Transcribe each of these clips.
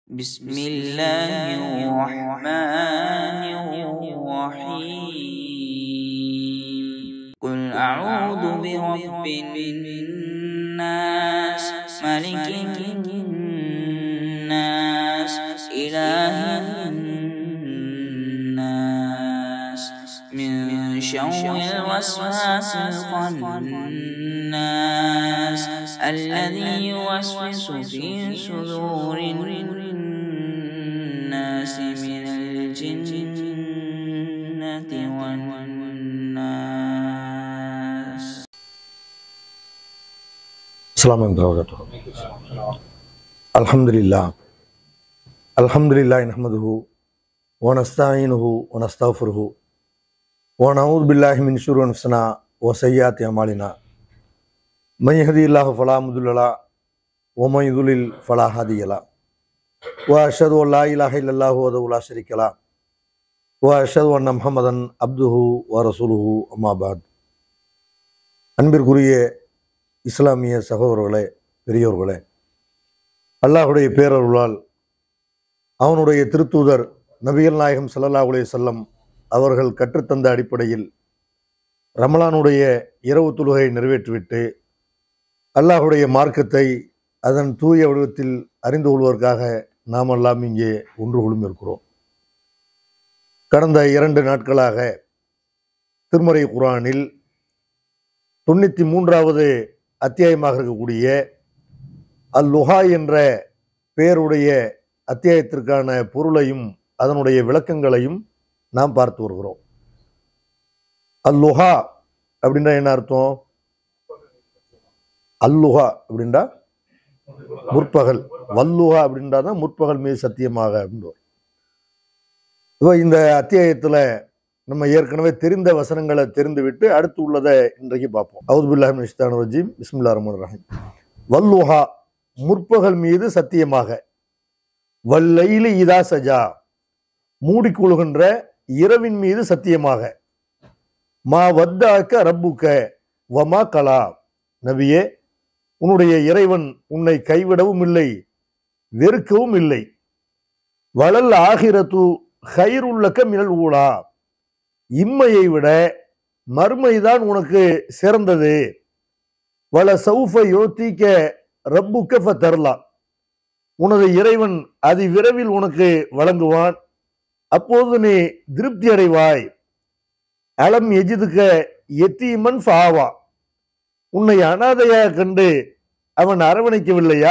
بسم الله الرحمن الرحيم قل أعوذ برب الناس ملك الناس إله الناس من شر الوسواس الخناس الذي يوسوس في صدور الناس من الجنة والناس السلام عليكم ورحمة الله الحمد لله الحمد لله نحمده ونستعينه ونستغفره ونعوذ بالله من شرور أنفسنا وسيئات أعمالنا من يهدي الله فلا مضل له ومن يضلل فلا هادي له وأشهد أن لا إله إلا الله وحده لا شريك له وأشهد أن محمدا عبده ورسوله أما بعد அன்பிற்குரிய இஸ்லாமிய சகோதரர்களே பெரியோர்களே அல்லாஹுடைய பேரருளால் அவனுடைய திருத்தூதர் நபிகள் நாயகம் ஸல்லல்லாஹு அலைஹி வஸல்லம் அவர்கள் கற்றுத்தந்த அடிப்படையில் ரமலானுடைய இரவு தொழுகை நிறைவேற்றிவிட்டு அல்லாஹுடைய மார்க்கத்தை அதன் தூய வடிவத்தில் அறிந்து கொள்வதற்காக நாம் எல்லாம் இங்கே ஒன்று குழுமிருக்கிறோம் கடந்த இரண்டு நாட்களாக திருமறை குரானில் தொண்ணூற்றி மூன்றாவது அத்தியாயமாக இருக்கக்கூடிய அல் லுஹா என்ற பெயருடைய அத்தியாயத்திற்கான பொருளையும் அதனுடைய விளக்கங்களையும் நாம் பார்த்து வருகிறோம் அல் லுஹா அப்படின்னா என்ன அர்த்தம் அல்லுஹா அப்படின்றா முற்பகல் வல்லுஹா அப்படின்றா தான் முற்பகல் மீது சத்தியமாக அப்படின்னு வரும். இப்போ இந்த அத்தியாயத்தில் நம்ம ஏற்கனவே தெரிந்த வசனங்களை தெரிந்து விட்டு அடுத்து உள்ளதை இன்றைக்கு பார்ப்போம் அவுதுபில்லாஹி மினிஸ்தான் ரஜீம் பிஸ்மில்லா ரஹ்மான் ரஹீம் வல்லுஹா முற்பகல் மீது சத்தியமாக வல்லைலி இதா சஜா மூடிக்கொள்கின்ற இரவின் மீது சத்தியமாக மா வத்தாக்க ரப்புக்க வமா கலா நபியே உன்னுடைய இறைவன் உன்னை கைவிடவும் இல்லை வெறுக்கவும் இல்லை வளல் ஆகிரத்து ஹைருள்ளக்க மினல் ஊழா இம்மையை விட மறுமைதான் உனக்கு சிறந்தது வல சௌஃப யோத்திக்க ரப்புக்க தரலாம் உனது இறைவன் அதி விரைவில் உனக்கு வழங்குவான் அப்போது நீ திருப்தி அடைவாய் அலம் எஜிதுக்க எத்தீமன் ஃபாவா உன்னை அனாதையாக கண்டு அவன் அரவணைக்கவில்லையா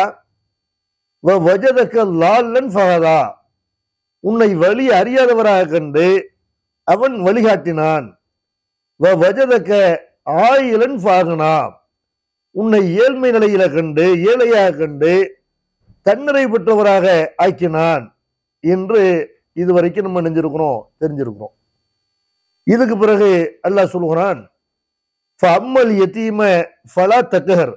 வ வஜதக்க லால்லன் ஃபஹதா உன்னை வழி அறியாதவராக கண்டு அவன் வழிகாட்டினான் வ வஜதக்க ஆயிலன் ஃபாகனா உன்னை ஏழ்மை நிலையில கண்டு ஏழையாக கண்டு தன்னிறை பெற்றவராக ஆக்கினான் என்று இதுவரைக்கும் நம்ம நெஞ்சிருக்கிறோம் தெரிஞ்சிருக்கிறோம் இதுக்கு பிறகு அல்லாஹ் சொல்லுகிறான் அம்மல் எத்தீம ஃபலா தக்கஹர்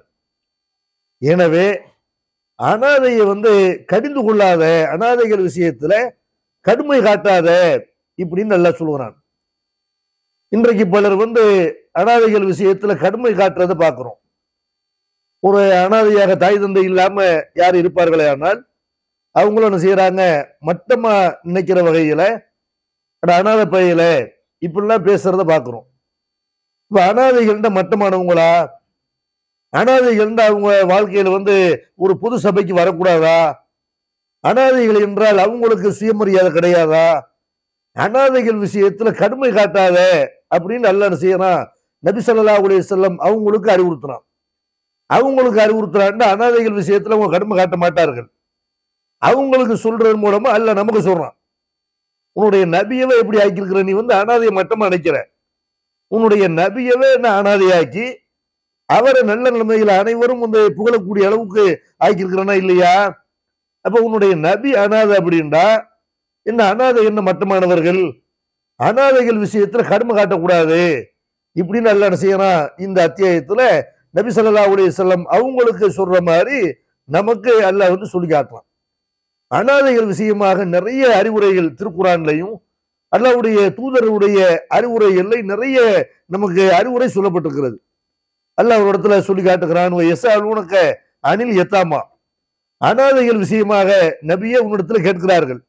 எனவே அனாதையை வந்து கடிந்து கொள்ளாத அனாதைகள் விஷயத்துல கடுமை காட்டாத இப்படின்னு நல்லா சொல்லுகிறான் இன்றைக்கு பலர் வந்து அனாதைகள் விஷயத்துல கடுமை காட்டுறதை பார்க்கிறோம் ஒரு அனாதையாக தாய் தந்தை இல்லாம யார் இருப்பார்களே ஆனால் அவங்களும் என்ன செய்யறாங்க மட்டமா நினைக்கிற வகையில அட அனாதை பையில இப்படிலாம் பேசுறத பார்க்கிறோம் இப்ப அனாதைகள்ன்ற மட்டமானவங்களா அனாதைகள்ன்ற அவங்க வாழ்க்கையில வந்து ஒரு பொது சபைக்கு வரக்கூடாதா அனாதைகள் என்றால் அவங்களுக்கு சுயமரியாதை கிடையாதா அனாதைகள் விஷயத்துல கடுமை காட்டாத அப்படின்னு அல்ல என்ன செய்யறான் நபி ஸல்லல்லாஹு அலைஹி வஸல்லம் அவங்களுக்கு அறிவுறுத்தினான் அவங்களுக்கு அறிவுறுத்துறான்னு அனாதைகள் விஷயத்துல அவங்க கடுமை காட்ட மாட்டார்கள் அவங்களுக்கு சொல்றது மூலமா அல்ல நமக்கு சொல்றான் உன்னுடைய நபியவே எப்படி ஆக்கியிருக்கிற நீ வந்து அனாதையை மட்டமா நினைக்கிற உன்னுடைய நபியவே என்ன அனாதையாக்கி அவரை நல்ல நிலைமையில அனைவரும் வந்து புகழக்கூடிய அளவுக்கு ஆக்கியிருக்கிறனா இல்லையா அப்ப உன்னுடைய நபி அனாதை அப்படின்டா என்ன அனாதை என்ன மட்டமானவர்கள் அனாதைகள் விஷயத்துல கடுமை காட்டக்கூடாது இப்படின்னு அல்ல என்ன செய்யறான் இந்த அத்தியாயத்துல நபி ஸல்லல்லாஹு அலைஹி வஸல்லம் அவங்களுக்கு சொல்ற மாதிரி நமக்கு அல்லாஹ் வந்து சொல்லி காட்டலாம் அனாதைகள் விஷயமாக நிறைய அறிவுரைகள் திருக்குறான்லையும் அல்லாஹ்வுடைய தூதருடைய அறிவுரைகள்ல நிறைய நமக்கு அறிவுரை சொல்லப்பட்டிருக்கிறது அல்லாஹ் ஒரு இடத்துல சொல்லி காட்டுகிறான் எஸ் உனக்க அனில் எத்தாமா அனாதைகள் விஷயமாக நபியே உன்னிடத்துல கேட்கிறார்கள்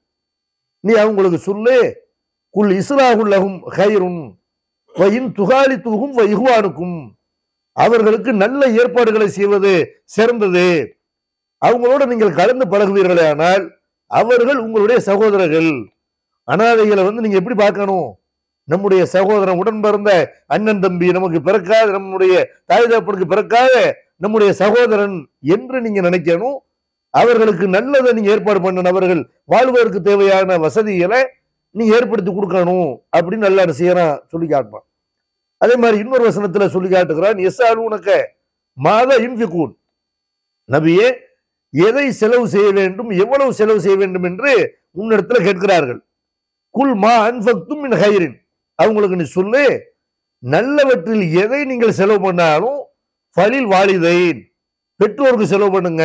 நீ அவங்களுக்கு சொல்லு குல் இஸ்லாஹுல்லகும் ஹைரும் வயின் துகாலி தூகும் வைகுவானுக்கும் அவர்களுக்கு நல்ல ஏற்பாடுகளை செய்வது சிறந்தது அவங்களோட நீங்கள் கலந்து பழகுவீர்களே ஆனால் அவர்கள் உங்களுடைய சகோதரர்கள் அனாதைகளை வந்து நீங்க எப்படி பார்க்கணும் நம்முடைய சகோதரன் உடன் பிறந்த அண்ணன் தம்பி நமக்கு பிறக்காத நம்முடைய தாய் தகப்பனுக்கு பிறக்காத நம்முடைய சகோதரன் என்று நீங்க நினைக்கணும் அவர்களுக்கு நல்லதை நீங்க ஏற்பாடு பண்ணணும் அவர்கள் வாழ்வதற்கு தேவையான வசதிகளை நீங்க ஏற்படுத்தி கொடுக்கணும் அப்படின்னு நல்லா செய்யறான் சொல்லி காட்டுறான் அதே மாதிரி இன்னொரு வசனத்துல சொல்லி காட்டுகிறான் எஸ் உனக்க மாத இன்ஃபிகூன் நபியே எதை செலவு செய்ய வேண்டும் எவ்வளவு செலவு செய்ய வேண்டும் என்று உன்னிடத்துல கேட்கிறார்கள் குல் மா அன்ஃபக்தும் மின் ஹைரின் அவங்களுக்கு நீ சொல்லு நல்லவற்றில் எதை நீங்கள் செலவு பண்ணாலும் ஃபலில் வாலிதைன் பெற்றோருக்கு செலவு பண்ணுங்க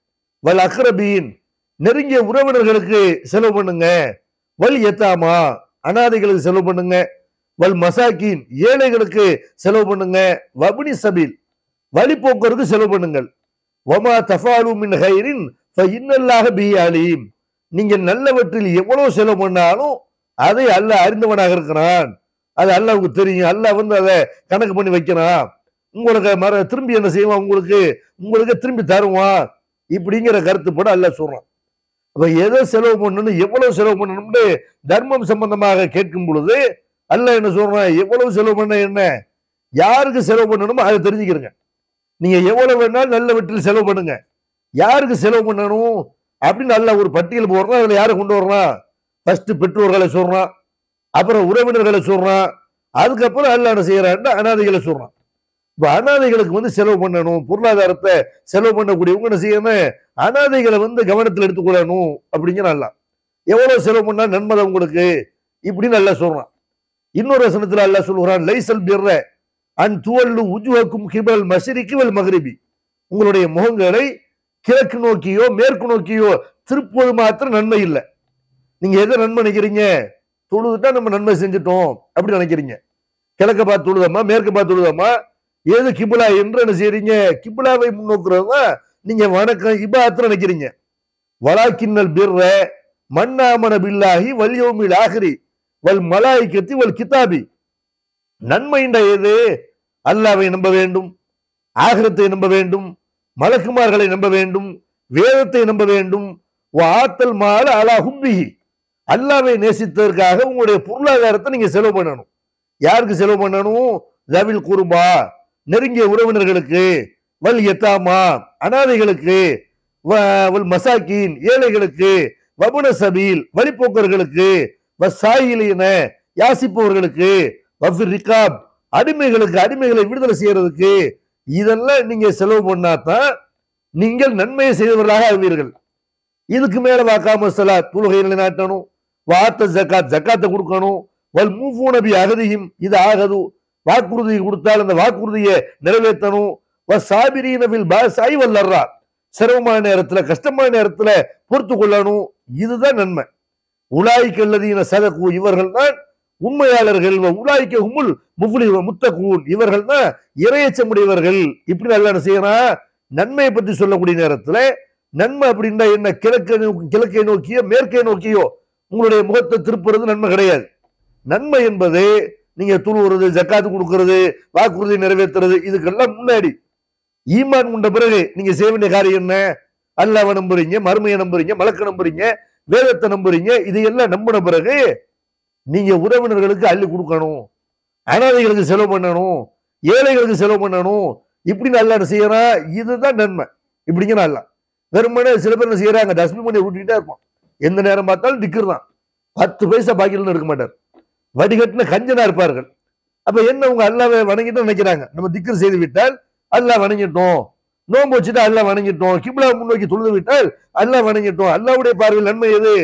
வல் அக்ரபீன் நெருங்கிய உறவினர்களுக்கு செலவு பண்ணுங்க வல் எத்தாமா அனாதைகளுக்கு செலவு பண்ணுங்க வல் மசாக்கீன் ஏழைகளுக்கு செலவு பண்ணுங்க வபினி சபீல் வழிபோக்கருக்கு செலவு பண்ணுங்கள் வமா தஃபாலு மின் ஹைரின் இன்னல்லாக பி அலீம் நீங்க நல்லவற்றில் எவ்வளவு செலவு பண்ணாலும் அதை அல்லாஹ் அறிந்தவனாக இருக்கிறான் அது அல்லாவுக்கு தெரியும் அல்லாஹ் வந்து அதை கணக்கு பண்ணி வைக்கிறான் உங்களுக்கு மர திரும்பி என்ன செய்வான் உங்களுக்கு உங்களுக்கு திரும்பி தருவான் இப்படிங்கிற கருத்துப்பட அல்லாஹ் சொல்றான் அப்ப எதை செலவு பண்ணணும் எவ்வளவு செலவு பண்ணணும்னு தர்மம் சம்பந்தமாக கேட்கும் பொழுது அல்லாஹ் என்ன சொல்றான் எவ்வளவு செலவு பண்ண என்ன யாருக்கு செலவு பண்ணணுமோ அதை தெரிஞ்சுக்கிறங்க நீங்க எவ்வளவு வேணாலும் நல்ல வீட்டில் செலவு பண்ணுங்க யாருக்கு செலவு பண்ணணும் அப்படின்னு நல்ல ஒரு பட்டியல் போடுறான் அதுல யாரை கொண்டு வர்றான் ஃபர்ஸ்ட் பெற்றோர்களை சொல்றான் அப்புறம் உறவினர்களை சொல்றான் அதுக்கப்புறம் அல்ல என்ன செய்யறான்னா அனாதைகளை சொல்றான் இப்ப அனாதைகளுக்கு வந்து செலவு பண்ணணும் பொருளாதாரத்தை செலவு பண்ணக்கூடியவங்க என்ன செய்யணும் அனாதைகளை வந்து கவனத்தில் எடுத்துக்கொள்ளணும் அப்படிங்கிற அல்ல எவ்வளவு செலவு பண்ணா நன்மதை உங்களுக்கு இப்படின்னு நல்லா சொல்றான் இன்னொரு வசனத்துல அல்லாஹ் சொல்லுகிறான் லைசல் பிற அன் துவல்லு உஜுவக்கும் கிபல் மஷரிக்கு வல் மகரிபி உங்களுடைய முகங்களை கிழக்கு நோக்கியோ மேற்கு நோக்கியோ திருப்புவது மாத்திரம் நன்மை இல்லை நீங்க எதை நன்மை நினைக்கிறீங்க தொழுதுட்டா நம்ம நன்மை செஞ்சுட்டோம் அப்படி நினைக்கிறீங்க கிழக்க பார்த்து தொழுதம்மா மேற்கு பார்த்து தொழுதம்மா ஏது கிபிலா என்று என்ன செய்றீங்க கிபிலாவை முன்னோக்குறவங்க நீங்க வணக்கம் இபாத்து நினைக்கிறீங்க வலாக்கின்னல் பிர்ர மன்னாமன பில்லாஹி வல்யோமில் ஆஹிரி வல் மலாய்க்கத்தி வல் கிதாபி நன்மைண்ட எது அல்லாவை நம்ப வேண்டும் ஆகிரத்தை நம்ப வேண்டும் மலக்குமார்களை நம்ப வேண்டும் வேதத்தை நம்ப வேண்டும் ஆத்தல் மால அலா ஹுப்பிஹி அல்லாவை நேசித்ததற்காக உங்களுடைய பொருளாதாரத்தை நீங்க செலவு பண்ணணும் யாருக்கு செலவு பண்ணணும் ஜவில் குருபா நெருங்கிய உறவினர்களுக்கு வல் எத்தாமா அனாதைகளுக்கு வ- வல் மசாக்கீன் ஏழைகளுக்கு வபுன சபீல் வழிப்போக்கர்களுக்கு வசாயிலின யாசிப்பவர்களுக்கு வஃபிர் ரிகாப் அடிமைகளுக்கு அடிமைகளை விடுதலை செய்யறதுக்கு இதெல்லாம் நீங்க செலவு பண்ணாதான் நீங்கள் நன்மையை செய்தவர்களாக ஆவீர்கள் இதுக்கு மேல வாக்காம சலாத் தொழுகை நிலைநாட்டணும் வாத்த ஜக்காத் ஜக்காத்தை கொடுக்கணும் வல் மூஃபூ நபி அகதியும் இது ஆகது வாக்குறுதி கொடுத்தால் அந்த வாக்குறுதியை நிறைவேற்றணும் வ சாபிரீன பில் பாசாய் வல்லர்ரா சிரமமான நேரத்துல கஷ்டமான நேரத்துல பொறுத்து கொள்ளணும் இதுதான் நன்மை உலாய்க்கு அல்லதீன சதகு இவர்கள் தான் உண்மையாளர்கள் வ உலாய்க்க உமுல் முஃப்லி முத்தகூன் இவர்கள் தான் இரையச்சமுடையவர்கள் இப்படி நல்லா என்ன செய்யறான் நன்மையை பற்றி சொல்லக்கூடிய நேரத்துல நன்மை அப்படின்னா என்ன கிழக்கை நோக்கி கிழக்கை நோக்கியோ மேற்கை நோக்கியோ உங்களுடைய முகத்தை திருப்புறது நன்மை கிடையாது நன்மை என்பது நீங்க துழுவுறது ஜக்காத்து கொடுக்கறது வாக்குறுதி நிறைவேற்றுறது இதுக்கெல்லாம் முன்னாடி ஈமான் உண்ட பிறகு நீங்க செய்ய வேண்டிய காரியம் என்ன அல்லாவை நம்புறீங்க மறுமையை நம்புறீங்க மலக்க நம்புறீங்க வேதத்தை நம்புறீங்க இதையெல்லாம் நம்பின பிறகு நீங்க உறவினர்களுக்கு அள்ளி கொடுக்கணும் அனாதைகளுக்கு செலவு பண்ணணும் ஏழைகளுக்கு செலவு பண்ணணும் இப்படி நல்லா என்ன செய்யறான் இதுதான் நன்மை இப்படிங்க நல்லா வெறுமனே சில பேர் என்ன செய்யறாங்க டஸ்ட்பின் பண்ணி விட்டுக்கிட்டே இருப்பான் எந்த நேரம் பார்த்தாலும் டிக்கர் தான் பத்து பைசா பாக்கெட்ல இருக்க மாட்டார் வடிகட்டின கஞ்சனா இருப்பார்கள் அப்ப என்ன உங்க அல்லாவை வணங்கிட்டு நினைக்கிறாங்க நம்ம திக்கர் செய்து விட்டால் அல்லாஹ் வணங்கிட்டோம் நோன்பு வச்சுட்டு அல்லாஹ் வணங்கிட்டோம் கிப்லா முன்னோக்கி தொழுது விட்டால் அல்லாஹ் வணங்கிட்டோம் அல்லாவுடைய பார்வையில் நன்மை எது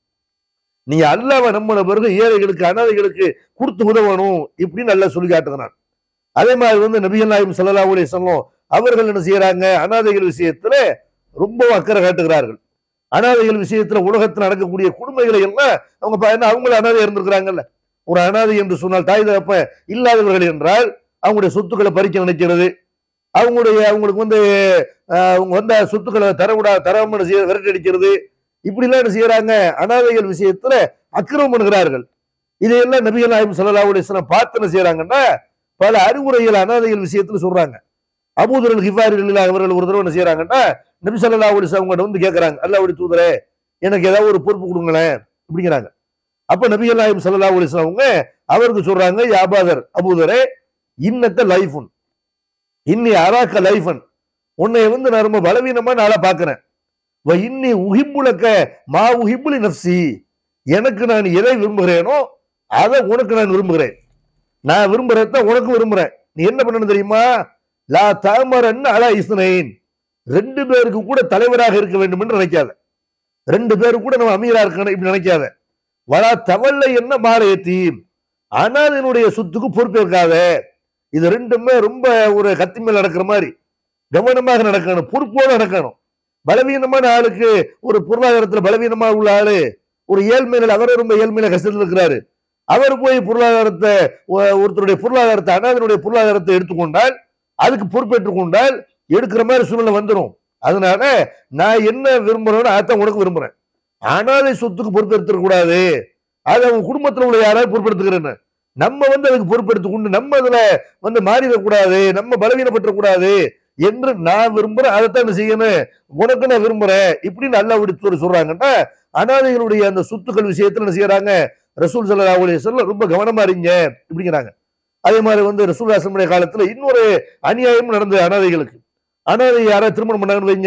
நீங்க அல்லாவை நம்பின பிறகு ஏழைகளுக்கு அனாதைகளுக்கு கொடுத்து உதவணும் இப்படின்னு நல்லா சொல்லி காட்டுகிறான் அதே மாதிரி வந்து நபிகள் நாயம் சல்லா அலைஹி வஸல்லம் அவர்கள் என்ன செய்யறாங்க அனாதைகள் விஷயத்துல ரொம்ப அக்கறை காட்டுகிறார்கள் அனாதைகள் விஷயத்துல உலகத்துல நடக்கக்கூடிய கொடுமைகளை எல்லாம் அவங்க பா- என்ன அவங்களும் அனாதை இருந்திருக்கிறாங்கல்ல ஒரு அனாதை என்று சொன்னால் தாய் தகப்ப இல்லாதவர்கள் என்றால் அவங்களுடைய சொத்துக்களை பறிக்க நினைக்கிறது அவங்களுடைய அவங்களுக்கு வந்து ஆஹ் அவங்க வந்த சொத்துக்களை தரவிடா தராமல் செய்ய விரட்டி அடிக்கிறது இப்படி எல்லாம் என்ன செய்யறாங்க அனாதைகள் விஷயத்துல அக்கிரமம் பண்ணுகிறார்கள் இதையெல்லாம் நபிகள் நாயகம் ஸல்லல்லாஹு அலைஹி வஸல்லம் பார்த்து என்ன செய்யறாங்கன்னா பல அறிவுரைகள் அனாதைகள் விஷயத்துல சொல்றாங்க அபூதரல் ஹிஃபாரில் அவர்கள் ஒரு தடவை என்ன செய்யறாங்கன்னா நபி ஸல்லல்லாஹு அலைஹி வஸல்லம் கிட்ட வந்து கேட்கறாங்க அல்லாஹ்வுடைய தூதரே எனக்கு ஏதாவது ஒரு பொறுப்பு கொடுங்களேன் அப்படிங்கிறாங்க அப்ப நபிகள் நாயகம் ஸல்லல்லாஹு அலைஹி வஸல்லம் அவங்க அவருக்கு சொல்றாங்க யாபாதர் அபூதரே இன்னத்த லைஃபுன் இன்னி அராக்க லைஃபன் உன்னை வந்து நான் ரொம்ப பலவீனமா நாளா பாக்குறேன் வ இன்னி உஹிப்புலக்க மா உஹிப்புலி நப்சி எனக்கு நான் எதை விரும்புகிறேனோ அதை உனக்கு நான் விரும்புகிறேன் நான் விரும்புறத உனக்கு விரும்புறேன் நீ என்ன பண்ணணும் தெரியுமா லா தாமரன் அலா இஸ்னைன் ரெண்டு பேருக்கு கூட தலைவராக இருக்க வேண்டும் என்று நினைக்காத ரெண்டு பேரு கூட நம்ம அமீரா இருக்கணும் இப்படி நினைக்காத வலா தவல்ல என்ன மாலையத்தீம் ஆனால் என்னுடைய சொத்துக்கு பொறுப்பேற்காத இது ரெண்டுமே ரொம்ப ஒரு கத்தி மேல நடக்கிற மாதிரி கவனமாக நடக்கணும் பொறுப்போடு நடக்கணும் பலவீனமான ஆளுக்கு ஒரு பொருளாதாரத்துல பலவீனமா உள்ள ஆளு ஒரு ஏழ்மையில அவரே ரொம்ப ஏழ்மையில கஷ்டத்தில் இருக்கிறாரு அவர் போய் பொருளாதாரத்தை ஒ- ஒருத்தருடைய பொருளாதாரத்தை அனாதனுடைய பொருளாதாரத்தை எடுத்துக்கொண்டால் அதுக்கு பொறுப்பேற்றுக் கொண்டால் எடுக்கிற மாதிரி சூழ்நிலை வந்துடும் அதனால நான் என்ன விரும்புறேனோ அதான் உனக்கு விரும்புறேன் அனாதை சொத்துக்கு பொறுப்பெடுத்துக்க கூடாது அது அவங்க குடும்பத்துல உள்ள யாராவது பொறுப்பெடுத்துக்கிறேன்னு நம்ம வந்து அதுக்கு பொறுப்பெடுத்துக் கொண்டு நம்ம அதுல வந்து மாறிடக்கூடாது நம்ம பலவீனப்பட்டுறக்கூடாது என்று நான் விரும்புறேன் அதைத்தான் என்ன செய்யணும் உனக்கு நான் விரும்புறேன் இப்படின்னு நல்லா விடுத்து சொல்றாங்கன்னா அனாதைகளுடைய அந்த சொத்துக்கள் விஷயத்துல என்ன செய்யறாங்க ரசூல் சல்லா அலைஹி வஸல்லம் ரொம்ப கவனமா இருங்க இப்படிங்கிறாங்க அதே மாதிரி வந்து ரசூல் அசமுடைய காலத்துல இன்னொரு அநியாயம் நடந்தது அனாதைகளுக்கு அனாதை யாராவது திருமணம் பண்ணாங்கன்னு வைங்க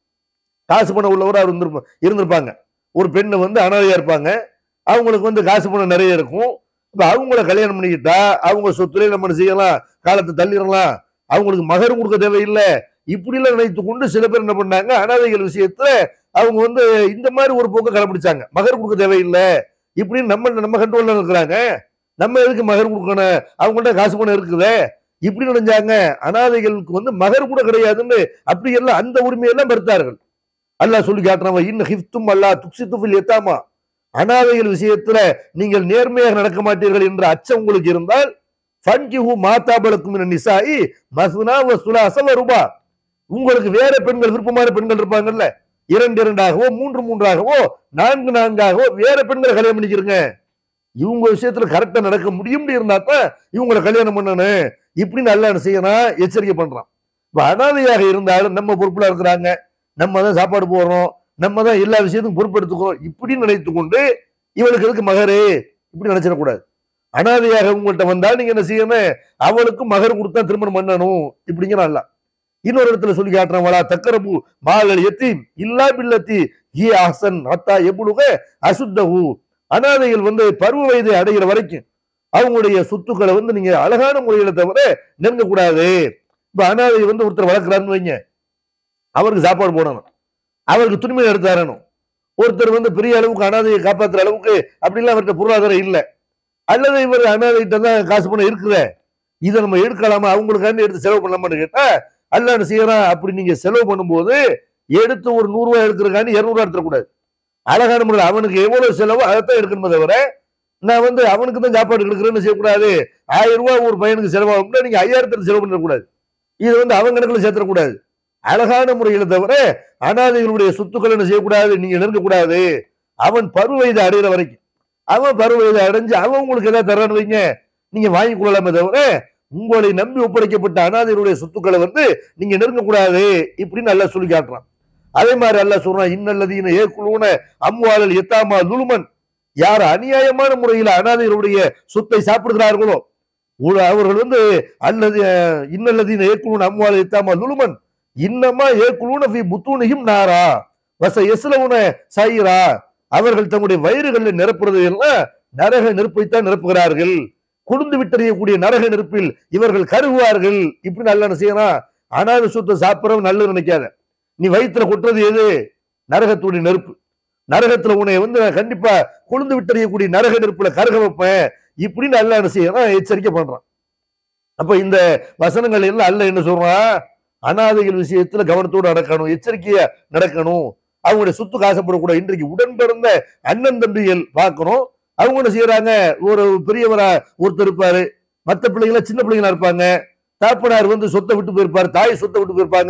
காசு பணம் உள்ளவராக இருந்திருப்ப இருந்திருப்பாங்க ஒரு பெண்ணு வந்து அனாதையா இருப்பாங்க அவங்களுக்கு வந்து காசு பணம் நிறைய இருக்கும் இப்ப அவங்கள கல்யாணம் பண்ணிக்கிட்டா அவங்க சொத்துலேயே நம்ம என்ன செய்யலாம் காலத்தை தள்ளிடலாம் அவங்களுக்கு மகர் கொடுக்க தேவையில்லை இப்படி எல்லாம் நினைத்து கொண்டு சில பேர் என்ன பண்ணாங்க அனாதைகள் விஷயத்துல அவங்க வந்து இந்த மாதிரி ஒரு போக்கை கடைபிடிச்சாங்க மகர் கொடுக்க தேவையில்லை இப்படின்னு நம்ம நம்ம கண்ட்ரோல்ல இருக்கிறாங்க நம்ம எதுக்கு மகர் கொடுக்கணும் அவங்கள்ட்ட காசு பணம் இருக்குதே இப்படி நினைஞ்சாங்க அனாதைகளுக்கு வந்து மகர் கூட கிடையாதுன்னு அப்படி எல்லாம் அந்த உரிமையெல்லாம் மறுத்தார்கள் அல்லாஹ் சொல்லி காட்டுறவன் இன்னும் ஹிஃப்தும் அல்லாஹ் துக்சித்துஃபில் எத்தாமா அனாதைகள் விஷயத்துல நீங்கள் நேர்மையாக நடக்க மாட்டீர்கள் என்ற அச்சம் உங்களுக்கு இருந்தால் ஃபன்கிஹு மாதாபலக்கும் நிசாயி மசுனா வசுலா அசவ ரூபா உங்களுக்கு வேற பெண்கள் விருப்பமான பெண்கள் இருப்பாங்கல்ல இரண்டு இரண்டாகவோ மூன்று மூன்றாகவோ நான்கு நான்காகவோ வேற பெண்களை கல்யாணம் பண்ணிக்கிறங்க இவங்க விஷயத்துல கரெக்டா நடக்க முடியும் இருந்தா தான் இவங்களை கல்யாணம் பண்ணணும் இப்படி நல்லா என்ன செய்யணும் எச்சரிக்கை பண்றான் இப்ப அனாதையாக இருந்தாலும் நம்ம பொறுப்புல இருக்கிறாங்க நம்ம தான் சாப்பாடு போடுறோம் நம்ம தான் எல்லா விஷயத்துக்கும் பொறுப்பெடுத்துக்கிறோம் இப்படி நினைத்து கொண்டு இவளுக்கு எதுக்கு மகரு இப்படி நினைச்சிடக்கூடாது அனாதையாக உங்கள்கிட்ட வந்தா நீங்க என்ன செய்யணும் அவளுக்கும் மகர் கொடுத்தா திருமணம் பண்ணணும் இப்படிங்கிற அல்ல இன்னொரு இடத்துல சொல்லி காட்டுறான் வலா தக்கரபு மாலல் எத்தீம் இல்லா பில்லத்தி ஹி அஹ்சன் அத்தா எபுலுக அசுத்தஹு அனாதைகள் வந்து பருவ வயதை அடைகிற வரைக்கும் அவங்களுடைய சொத்துக்களை வந்து நீங்க அழகான முறையில தவிர நெருங்க கூடாது இப்ப அனாதை வந்து ஒருத்தர் வளர்க்குறாருன்னு வைங்க அவருக்கு சாப்பாடு போடணும் அவருக்கு துணிமணி எடுத்து தரணும் ஒருத்தர் வந்து பெரிய அளவுக்கு அனாதையை காப்பாத்துற அளவுக்கு அப்படிலாம் அவர்கிட்ட பொருளாதாரம் இல்லை அல்லது இவர் அனாதைகிட்ட தான் காசு பணம் இருக்குதே இதை நம்ம எடுக்கலாமா அவங்களுக்காண்டி எடுத்து செலவு பண்ணலாமான்னு கேட்டா அல்ல என்ன செய்யறான் அப்படி நீங்க செலவு பண்ணும்போது எடுத்து ஒரு நூறு ரூபாய் எடுக்கிறக்காண்டி இருநூறுவா எடுத்துடக்கூடாது அழகான முறையில் அவனுக்கு எவ்வளவு செலவோ அதைத்தான் எடுக்கணுமே தவிர நான் வந்து அவனுக்கு தான் சாப்பாடு எடுக்கிறேன்னு செய்யக்கூடாது ஆயிரம் ரூபாய் ஒரு பையனுக்கு செலவாகும்னா நீங்க ஐயாயிரத்துக்கு செலவு பண்ணிடக்கூடாது இது வந்து அவன் கணக்குல சேர்த்துடக்கூடாது அழகான முறையில தவிர அனாதைகளுடைய சொத்துக்கள் என்ன செய்யக்கூடாது நீங்க நெருங்கக்கூடாது அவன் பருவ வயது அடைகிற வரைக்கும் அவன் பருவ வயது அடைஞ்சு அவன் உங்களுக்கு ஏதாவது தர்றான்னு வைங்க நீங்க வாங்கி கொள்ளலாமே தவிர உங்களை நம்பி ஒப்படைக்கப்பட்ட அனாதைகளுடைய சொத்துக்களை வந்து நீங்க நெருங்கக்கூடாது இப்படின்னு நல்லா சொல்லி காட்டுறான் அதே மாதிரி அல்லாஹ் சொல்றான் இன்னல்லதீன ஏக்குழுன அம்வாளல் எத்தாமா லுலுமன் யார் அநியாயமான முறையில் அனாதைகளுடைய சொத்தை சாப்பிடுகிறார்களோ உ- அவர்கள் வந்து அல்லது அஹ், இன்னல்லதீன ஏக்குழுன அம்வாளல் எத்தாமா லுலுமன் இன்னமா ஏக்குழுன ஃபி புத்தூனியும் நாரா வச எஸ்லவுன சைரா அவர்கள் தம்முடைய வயிறுகளில் நிரப்புறது எல்லாம் நரக நெருப்பைத்தான் நிரப்புகிறார்கள் குளிர்ந்து விட்டறியக்கூடிய நரக நெருப்பில் இவர்கள் கருகுவார்கள் இப்படி நல்லா என்ன செய்யணும் அனாதை சொத்தை சாப்பிடறவன் நல்லது நினைக்காத நீ வயிற்றுல கொட்டுறது எது நரகத்துடைய நெருப்பு நரகத்துல உன்னை வந்து நான் கண்டிப்பா கொழுந்து விட்டறியக்கூடிய நரக நெருப்புல கருக வைப்பேன் இப்படின்னு அல்ல என்ன செய்யறான் எச்சரிக்கை பண்றான் அப்ப இந்த வசனங்கள் எல்லாம் அல்ல என்ன சொல்றான் அனாதைகள் விஷயத்துல கவனத்தோடு நடக்கணும் எச்சரிக்கையா நடக்கணும் அவங்களுடைய சொத்து காசப்படக்கூடாது இன்றைக்கு உடன் பிறந்த அண்ணன் தம்பிகள் பார்க்கணும் அவங்க என்ன செய்யறாங்க ஒரு பெரியவரா ஒருத்தர் இருப்பாரு மத்த பிள்ளைங்கள சின்ன பிள்ளைங்களா இருப்பாங்க தாப்பனார் வந்து சொத்தை விட்டு போயிருப்பாரு தாய் சொத்தை விட்டு போயிருப்பாங்க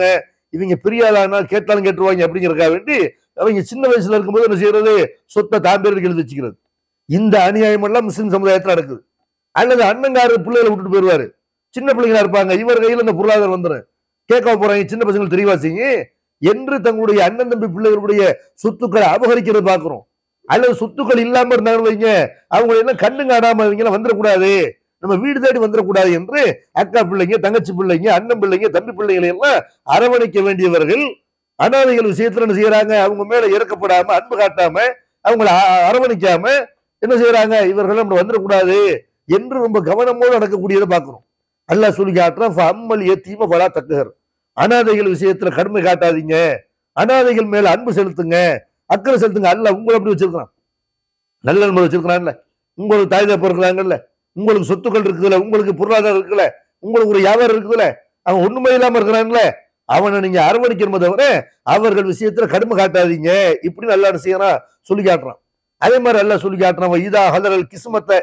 இவங்க பெரிய ஆளானா கேட்டாலும் கேட்டுருவாங்க அப்படிங்கிறக்காக வேண்டி அவங்க சின்ன வயசுல இருக்கும்போது என்ன செய்யறது சொத்தை தான் பேருக்கு எழுதி வச்சுக்கிறது இந்த அநியாயம் எல்லாம் முஸ்லிம் சமுதாயத்துல நடக்குது அல்லது அண்ணங்காரு பிள்ளைகளை விட்டுட்டு போயிருவாரு சின்ன பிள்ளைங்களா இருப்பாங்க இவர் கையில இந்த பொருளாதாரம் வந்துடும் கேட்க போறாங்க சின்ன பசங்களுக்கு தெரியவா செய்யுங்க என்று தங்களுடைய அண்ணன் தம்பி பிள்ளைகளுடைய சொத்துக்களை அபகரிக்கிறது பார்க்கிறோம் அல்லது சொத்துக்கள் இல்லாம இருந்தாங்கன்னு வைங்க அவங்க எல்லாம் கண்ணு காணாம இவங்க எல்லாம் வந்துடக்கூடாது நம்ம வீடு தேடி வந்துடக்கூடாது என்று அக்கா பிள்ளைங்க தங்கச்சி பிள்ளைங்க அண்ணன் பிள்ளைங்க தம்பி பிள்ளைகளை எல்லாம் அரவணைக்க வேண்டியவர்கள் அனாதைகள் விஷயத்துல என்ன செய்யறாங்க அவங்க மேல இறக்கப்படாம அன்பு காட்டாம அவங்கள அ- அரவணைக்காம என்ன செய்யறாங்க இவர்கள் நம்ம வந்துடக்கூடாது என்று ரொம்ப கவனமோடு நடக்கக்கூடியதை பார்க்கிறோம் அல்லாஹ் சொல்லி காட்டுறான் அம்மல் ஏத்தீம வலா தக்குகர் அனாதைகள் விஷயத்துல கடுமை காட்டாதீங்க அனாதைகள் மேல அன்பு செலுத்துங்க அக்கறை செலுத்துங்க அல்லாஹ் உங்களை அப்படி வச்சிருக்கிறான் நல்ல நண்பர் வச்சிருக்கிறான்ல உங்களுக்கு தாய் தப்ப இருக்கிறாங்கல்ல உங்களுக்கு சொத்துக்கள் இருக்குதுல்ல உங்களுக்கு பொருளாதாரம் இருக்குல்ல உங்களுக்கு ஒரு வியாபாரம் இருக்குதுல்ல அவன் ஒண்ணுமே இல்லாம இருக்கிறான்ல அவனை நீங்க அரவணைக்கணுமே தவிர அவர்கள் விஷயத்துல கடுமை காட்டாதீங்க இப்படி நல்லா என்ன செய்யறான் சொல்லி காட்டுறான் அதே மாதிரி எல்லாம் சொல்லி காட்டுறான் இதா ஹதரல் கிஸ்மத்தை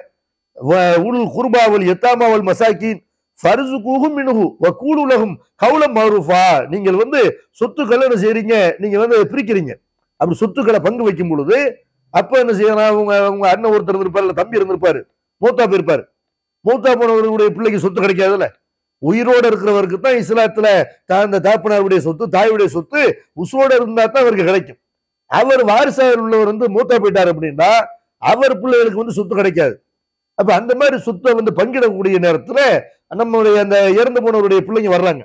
வ- உல் குர்பாவல் எத்தாமாவல் மசாக்கின் ஃபர்சு கூகும் மினுகு கூடு உலகம் கவுலம் மருஃபா நீங்கள் வந்து சொத்துக்களை என்ன செய்றீங்க நீங்க வந்து பிரிக்கிறீங்க அப்படி சொத்துக்களை பங்கு வைக்கும் பொழுது அப்ப என்ன செய்யலாம் உங்க உங்க அண்ணன் ஒருத்தர் இருந்திருப்பாரு இல்ல தம்பி இருந்திருப்பாரு மூத்தா போயிருப்பாரு மூத்தா போனவர்களுடைய பிள்ளைக்கு சொத்து கிடைக்காதுல்ல உயிரோட இருக்கிறவருக்கு தான் இஸ்லாத்துல தா- அந்த தாப்பனாருடைய சொத்து தாயுடைய சொத்து உசுரோட இருந்தா தான் அவருக்கு கிடைக்கும் அவர் வாரிசாக உள்ளவர் வந்து மூத்தா போயிட்டார் அப்படின்னா அவர் பிள்ளைகளுக்கு வந்து சொத்து கிடைக்காது அப்ப அந்த மாதிரி சொத்தை வந்து பங்கிடக்கூடிய நேரத்துல நம்மளுடைய அந்த இறந்து போனவருடைய பிள்ளைங்க வர்றாங்க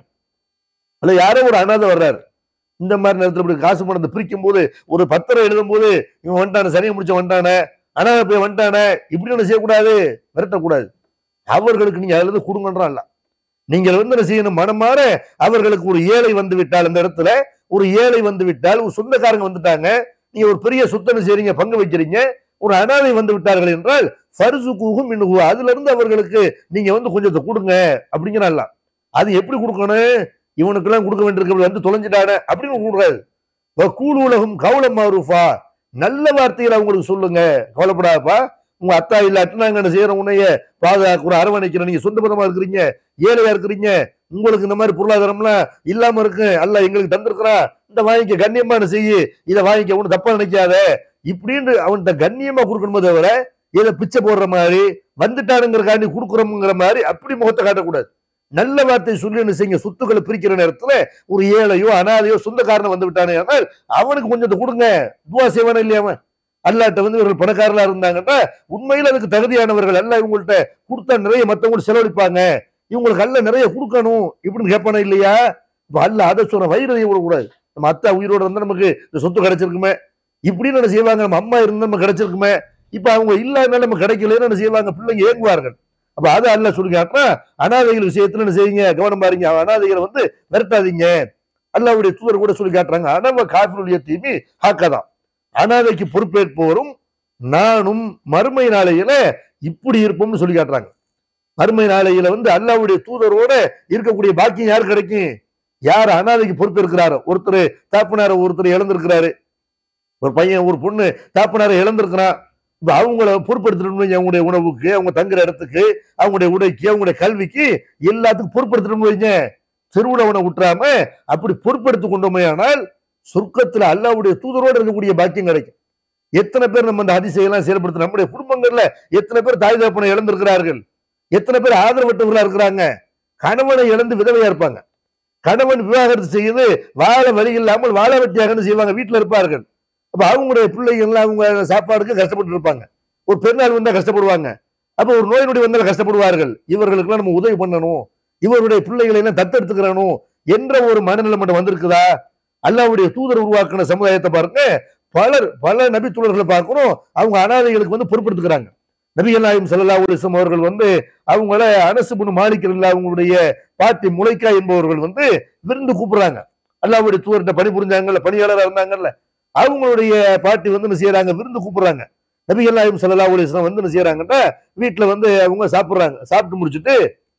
அல்ல யாரோ ஒரு அனாதை வர்றாரு இந்த மாதிரி நேரத்துல இப்படி காசு பணத்தை பிரிக்கும் போது ஒரு பத்திரம் எழுதும் போது இவன் வந்துட்டானே சனியை முடிச்ச வந்துட்டானே அனாதை போய் வந்துட்டானே இப்படி ஒண்ணு செய்யக்கூடாது விரட்டக்கூடாது அவர்களுக்கு நீங்க அதுல இருந்து கொடுங்கன்றான் இல்ல நீங்கள் வந்து என்ன செய்யணும் மனமாற அவர்களுக்கு ஒரு ஏழை வந்து விட்டால் அந்த இடத்துல ஒரு ஏழை வந்து விட்டால் ஒரு சொந்தக்காரங்க வந்துட்டாங்க நீங்க ஒரு பெரிய சொத்தனை செய்றீங்க பங்கு வைக்கிறீங்க ஒரு அனாதை வந்து விட்டார்கள் என்றால் ஃபர்சு கூகும் மின்னுகு அதுல இருந்து அவர்களுக்கு நீங்க வந்து கொஞ்சத்தை கொடுங்க அப்படிங்கிறான்ல அது எப்படி கொடுக்கணும் இவனுக்கெல்லாம் கொடுக்க வேண்டியிருக்க வந்து தொலைஞ்சிட்டானே அப்படின்னு கொடுக்காது கூழ் உலகம் கவுலம் மாரூஃபா நல்ல வார்த்தைகளை அவங்களுக்கு சொல்லுங்க கவலைப்படாதப்பா உங்க அத்தா இல்லாட்டி நாங்க என்ன செய்யறோம் உன்னைய பாதுகாக்கிற அரவணைக்கிறோம் நீங்க சொந்த பதமா இருக்கிறீங்க ஏழையா இருக்கிறீங்க உங்களுக்கு இந்த மாதிரி பொருளாதாரம்லாம் இல்லாம இருக்கு அல்ல எங்களுக்கு தந்திருக்கிறான் இந்த வாங்கிக்க கண்ணியமான செய்யு இதை வாங்கிக்க ஒண்ணு தப்பா நினைக்காத இப்படின்னு அவன்கிட்ட கண்ணியமா கொடுக்கணுமே தவிர இதை பிச்சை போடுற மாதிரி வந்துட்டானுங்கிறக்காண்டி கொடுக்குறோம்ங்கிற மாதிரி அப்படி முகத்தை காட்டக்கூடாது நல்ல வார்த்தை சொல்லி என்ன செய்யுங்க சொத்துக்களை பிரிக்கிற நேரத்துல ஒரு ஏழையோ அனாதையோ சொந்தக்காரனை வந்து விட்டானே ஆனால் அவனுக்கு கொஞ்சத்தை கொடுங்க துவா செய்வானே இல்லையா அவன் அல்லாட்ட வந்து இவர்கள் பணக்காரலா இருந்தாங்கன்னா உண்மையில அதுக்கு தகுதியானவர்கள் அல்ல இவங்கள்ட்ட கொடுத்தா நிறைய மத்தவங்க செலவழிப்பாங்க இவங்களுக்கு அல்ல நிறைய கொடுக்கணும் இப்படின்னு கேட்பானே இல்லையா இப்ப அல்ல அதை சொல்ற வயிறு விடக்கூடாது நம்ம அத்தா உயிரோட இருந்தா நமக்கு இந்த சொத்து கிடைச்சிருக்குமே இப்படின்னு என்ன செய்வாங்க நம்ம அம்மா இருந்தா நம்ம கிடைச்சிருக்குமே இப்ப அவங்க இல்லாதனால நம்ம கிடைக்கலன்னு என்ன செய்வாங்க பிள்ளைங்க ஏங்குவார்கள் அப்ப அது அல்ல சொல்லி காட்டுறா அனாதைகள் விஷயத்துல என்ன செய்யுங்க கவனம் பாருங்க அனாதைகளை வந்து விரட்டாதீங்க அல்லாவுடைய தூதர் கூட சொல்லி காட்டுறாங்க அனவ காஃபிருடைய தீமி ஹாக்கதான் அனாதைக்கு பொறுப்பேற்பவரும் நானும் மறுமை நாளையில இப்படி இருப்போம்னு சொல்லி காட்டுறாங்க மறுமை நாளையில வந்து அல்லாவுடைய தூதரோட இருக்கக்கூடிய பாக்கியம் யார் கிடைக்கும் யார் அனாதைக்கு பொறுப்பேற்கிறாரோ ஒருத்தர் தாப்பினார ஒருத்தர் இழந்திருக்கிறாரு ஒரு பையன் ஒரு பொண்ணு தாப்பினார இழந்திருக்கிறான் இப்ப அவங்கள பொறுப்படுத்தணும் அவங்களுடைய உணவுக்கு அவங்க தங்குற இடத்துக்கு அவங்களுடைய உடைக்கு அவங்களுடைய கல்விக்கு எல்லாத்துக்கும் பொறுப்படுத்தணும் வைங்க திருவுணவனை விட்டுறாம அப்படி பொறுப்படுத்தி கொண்டோமே ஆனால் சொர்க்கத்துல அல்லாவுடைய தூதரோடு இருக்கக்கூடிய பாக்கியம் கிடைக்கும் எத்தனை பேர் நம்ம அந்த அதிசயெல்லாம் செயல்படுத்த நம்முடைய குடும்பங்கள்ல எத்தனை பேர் தாய் தகப்பனை இழந்திருக்கிறார்கள் எத்தனை பேர் ஆதரவற்றவர்களா இருக்கிறாங்க கணவனை இழந்து விதவையா இருப்பாங்க கணவன் விவாகரத்து செய்து வாழ வழி இல்லாமல் வாழ வெட்டியாக செய்வாங்க வீட்டுல இருப்பார்கள் அப்ப அவங்களுடைய பிள்ளைகள் அவங்க சாப்பாடுக்கு கஷ்டப்பட்டு இருப்பாங்க ஒரு பெருநாள் வந்தா கஷ்டப்படுவாங்க அப்ப ஒரு நோய் நொடி வந்தால் கஷ்டப்படுவார்கள் இவர்களுக்கெல்லாம் நம்ம உதவி பண்ணணும் இவருடைய பிள்ளைகளை எல்லாம் தத்தெடுத்துக்கிறணும் என்ற ஒரு மனநிலை மட்டும் வந்திருக்குதா அல்லாவுடைய தூதர் உருவாக்கின சமுதாயத்தை பாருங்க பலர் பல நபி தூதர்களை பார்க்கிறோம் அவங்க அனாதைகளுக்கு வந்து பொறுப்பெடுத்துக்கிறாங்க நபிகள் நாயம் சல்லா அலிஸ்லாம் அவர்கள் வந்து அவங்கள அனசுபுன் மாலிக்கிறல்ல அவங்களுடைய பாட்டி முளைக்கா என்பவர்கள் வந்து விருந்து கூப்பிடுறாங்க அல்லாவுடைய தூதர்கிட்ட பணி புரிஞ்சாங்கல்ல பணியாளராக இருந்தாங்கல்ல அவங்களுடைய பாட்டி வந்து என்ன செய்யறாங்க விருந்து கூப்பிடுறாங்க நபிகள் நாயம் சல்லா அலிஸ்லாம் வந்து என்ன செய்யறாங்கன்னா வீட்டுல வந்து அவங்க சாப்பிடுறாங்க சாப்பிட்டு முடிச்சுட்டு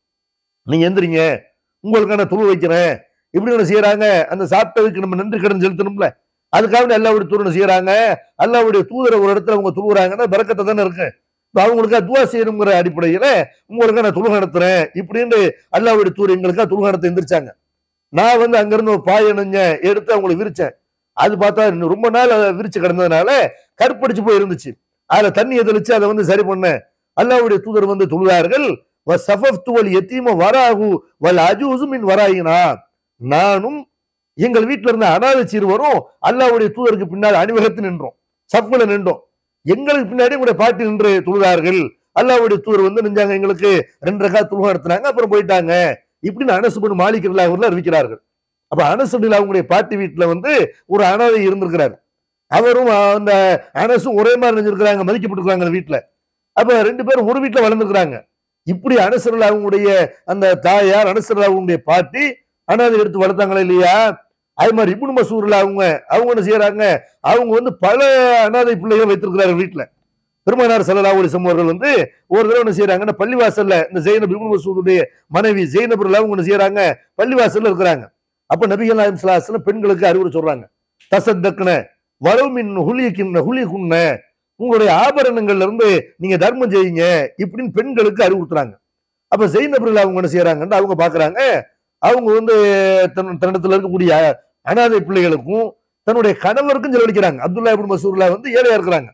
நீங்க எந்திரிங்க உங்களுக்கான துரு வைக்கிறேன் இப்படி ஒண்ணு செய்யறாங்க அந்த சாப்பிட்டதுக்கு நம்ம நன்றி கடன் செலுத்தணும்ல அதுக்காக அல்லாவுடைய தூரனை செய்யறாங்க அல்லாவுடைய தூதரை ஒரு இடத்துல அவங்க துருவுறாங்கன்னா பறக்கத்தை தானே இருக்கு இப்ப அவங்களுக்கா துவா செய்யணுங்கிற அடிப்படையில உங்களுக்கா நான் துருக நடத்துறேன் இப்படின்னு அல்லாவுடைய தூர் எங்களுக்கா துருக நடத்த எந்திரிச்சாங்க நான் வந்து அங்கிருந்து ஒரு பாய் அணிஞ்சேன் எடுத்து அவங்களுக்கு விரிச்சேன் அது பார்த்தா இன்னும் ரொம்ப நாள் அதை விரிச்சு கிடந்ததுனால கருப்படிச்சு போய் இருந்துச்சு அதுல தண்ணியை தெளிச்சு அதை வந்து சரி பண்ணேன் அல்லாவுடைய தூதர் வந்து தொழுதார்கள் வல் எத்தீம வராகு வல் அஜூசு மின் வராயினா நானும் எங்கள் வீட்டுல இருந்த அனாதை சிறுவரும் அல்லாவுடைய தூதருக்கு பின்னால் அணிவகுத்து நின்றோம் சப்புல நின்றோம் எங்களுக்கு பின்னாடி உங்களுடைய பாட்டி நின்று தொழுதார்கள் அல்லாவுடைய தூதர் வந்து நிஞ்சாங்க எங்களுக்கு ரெண்டு ரகா துருவம் நடத்தினாங்க அப்புறம் போயிட்டாங்க இப்படின்னு அனசுபன் மாளிகர்கள் அவர்கள் அறிவிக்கிறார்கள் அப்ப அனசுடில் அவங்களுடைய பாட்டி வீட்டுல வந்து ஒரு அனாதை இருந்திருக்கிறார் அவரும் அந்த அனசும் ஒரே மாதிரி நினைஞ்சிருக்கிறாங்க மதிக்கப்பட்டிருக்காங்க அந்த வீட்டுல அப்ப ரெண்டு பேரும் ஒரு வீட்டுல வளர்ந்துருக்கிறாங்க இப்படி அனசரில் அவங்களுடைய அந்த தாயார் அனசரில் அவங்களுடைய பாட்டி அனாதை எடுத்து வளர்த்தாங்களா இல்லையா அது மாதிரி இப்னு மசூர்ல அவங்க அவங்க என்ன செய்யறாங்க அவங்க வந்து பல அனாதை பிள்ளைகள் வைத்திருக்கிறார்கள் வீட்டுல பெருமானார் சல்லா அலிசம் அவர்கள் வந்து ஒரு தடவை என்ன செய்யறாங்கன்னா பள்ளிவாசல்ல இந்த ஜெயினப் இப்னு மசூருடைய மனைவி ஜெயினப் அவங்க என்ன செய்யறாங்க பள்ளிவாசல்ல இருக்கிறாங்க அப்ப நபிகள் நாயம் சலாஹம் பெண்களுக்கு அறிவுரை சொல்றாங்க தசத்தக்கன வரவுமின் ஹுலியக்கின் ஹுலியக்குன்ன உங்களுடைய ஆபரணங்கள்ல இருந்து நீங்க தர்மம் செய்யுங்க இப்படின்னு பெண்களுக்கு அறிவுறுத்துறாங்க அப்ப ஜெயினபுரில் அவங்க என்ன செய்யறாங்கன்னு அவங்க பாக்குறாங்க அவங்க வந்து தன் தன்னிடத்துல இருக்கக்கூடிய அனாதை பிள்ளைகளுக்கும் தன்னுடைய கணவருக்கும் செலவழிக்கிறாங்க அப்துல்லா இபின் மசூர்ல வந்து ஏழையா இருக்கிறாங்க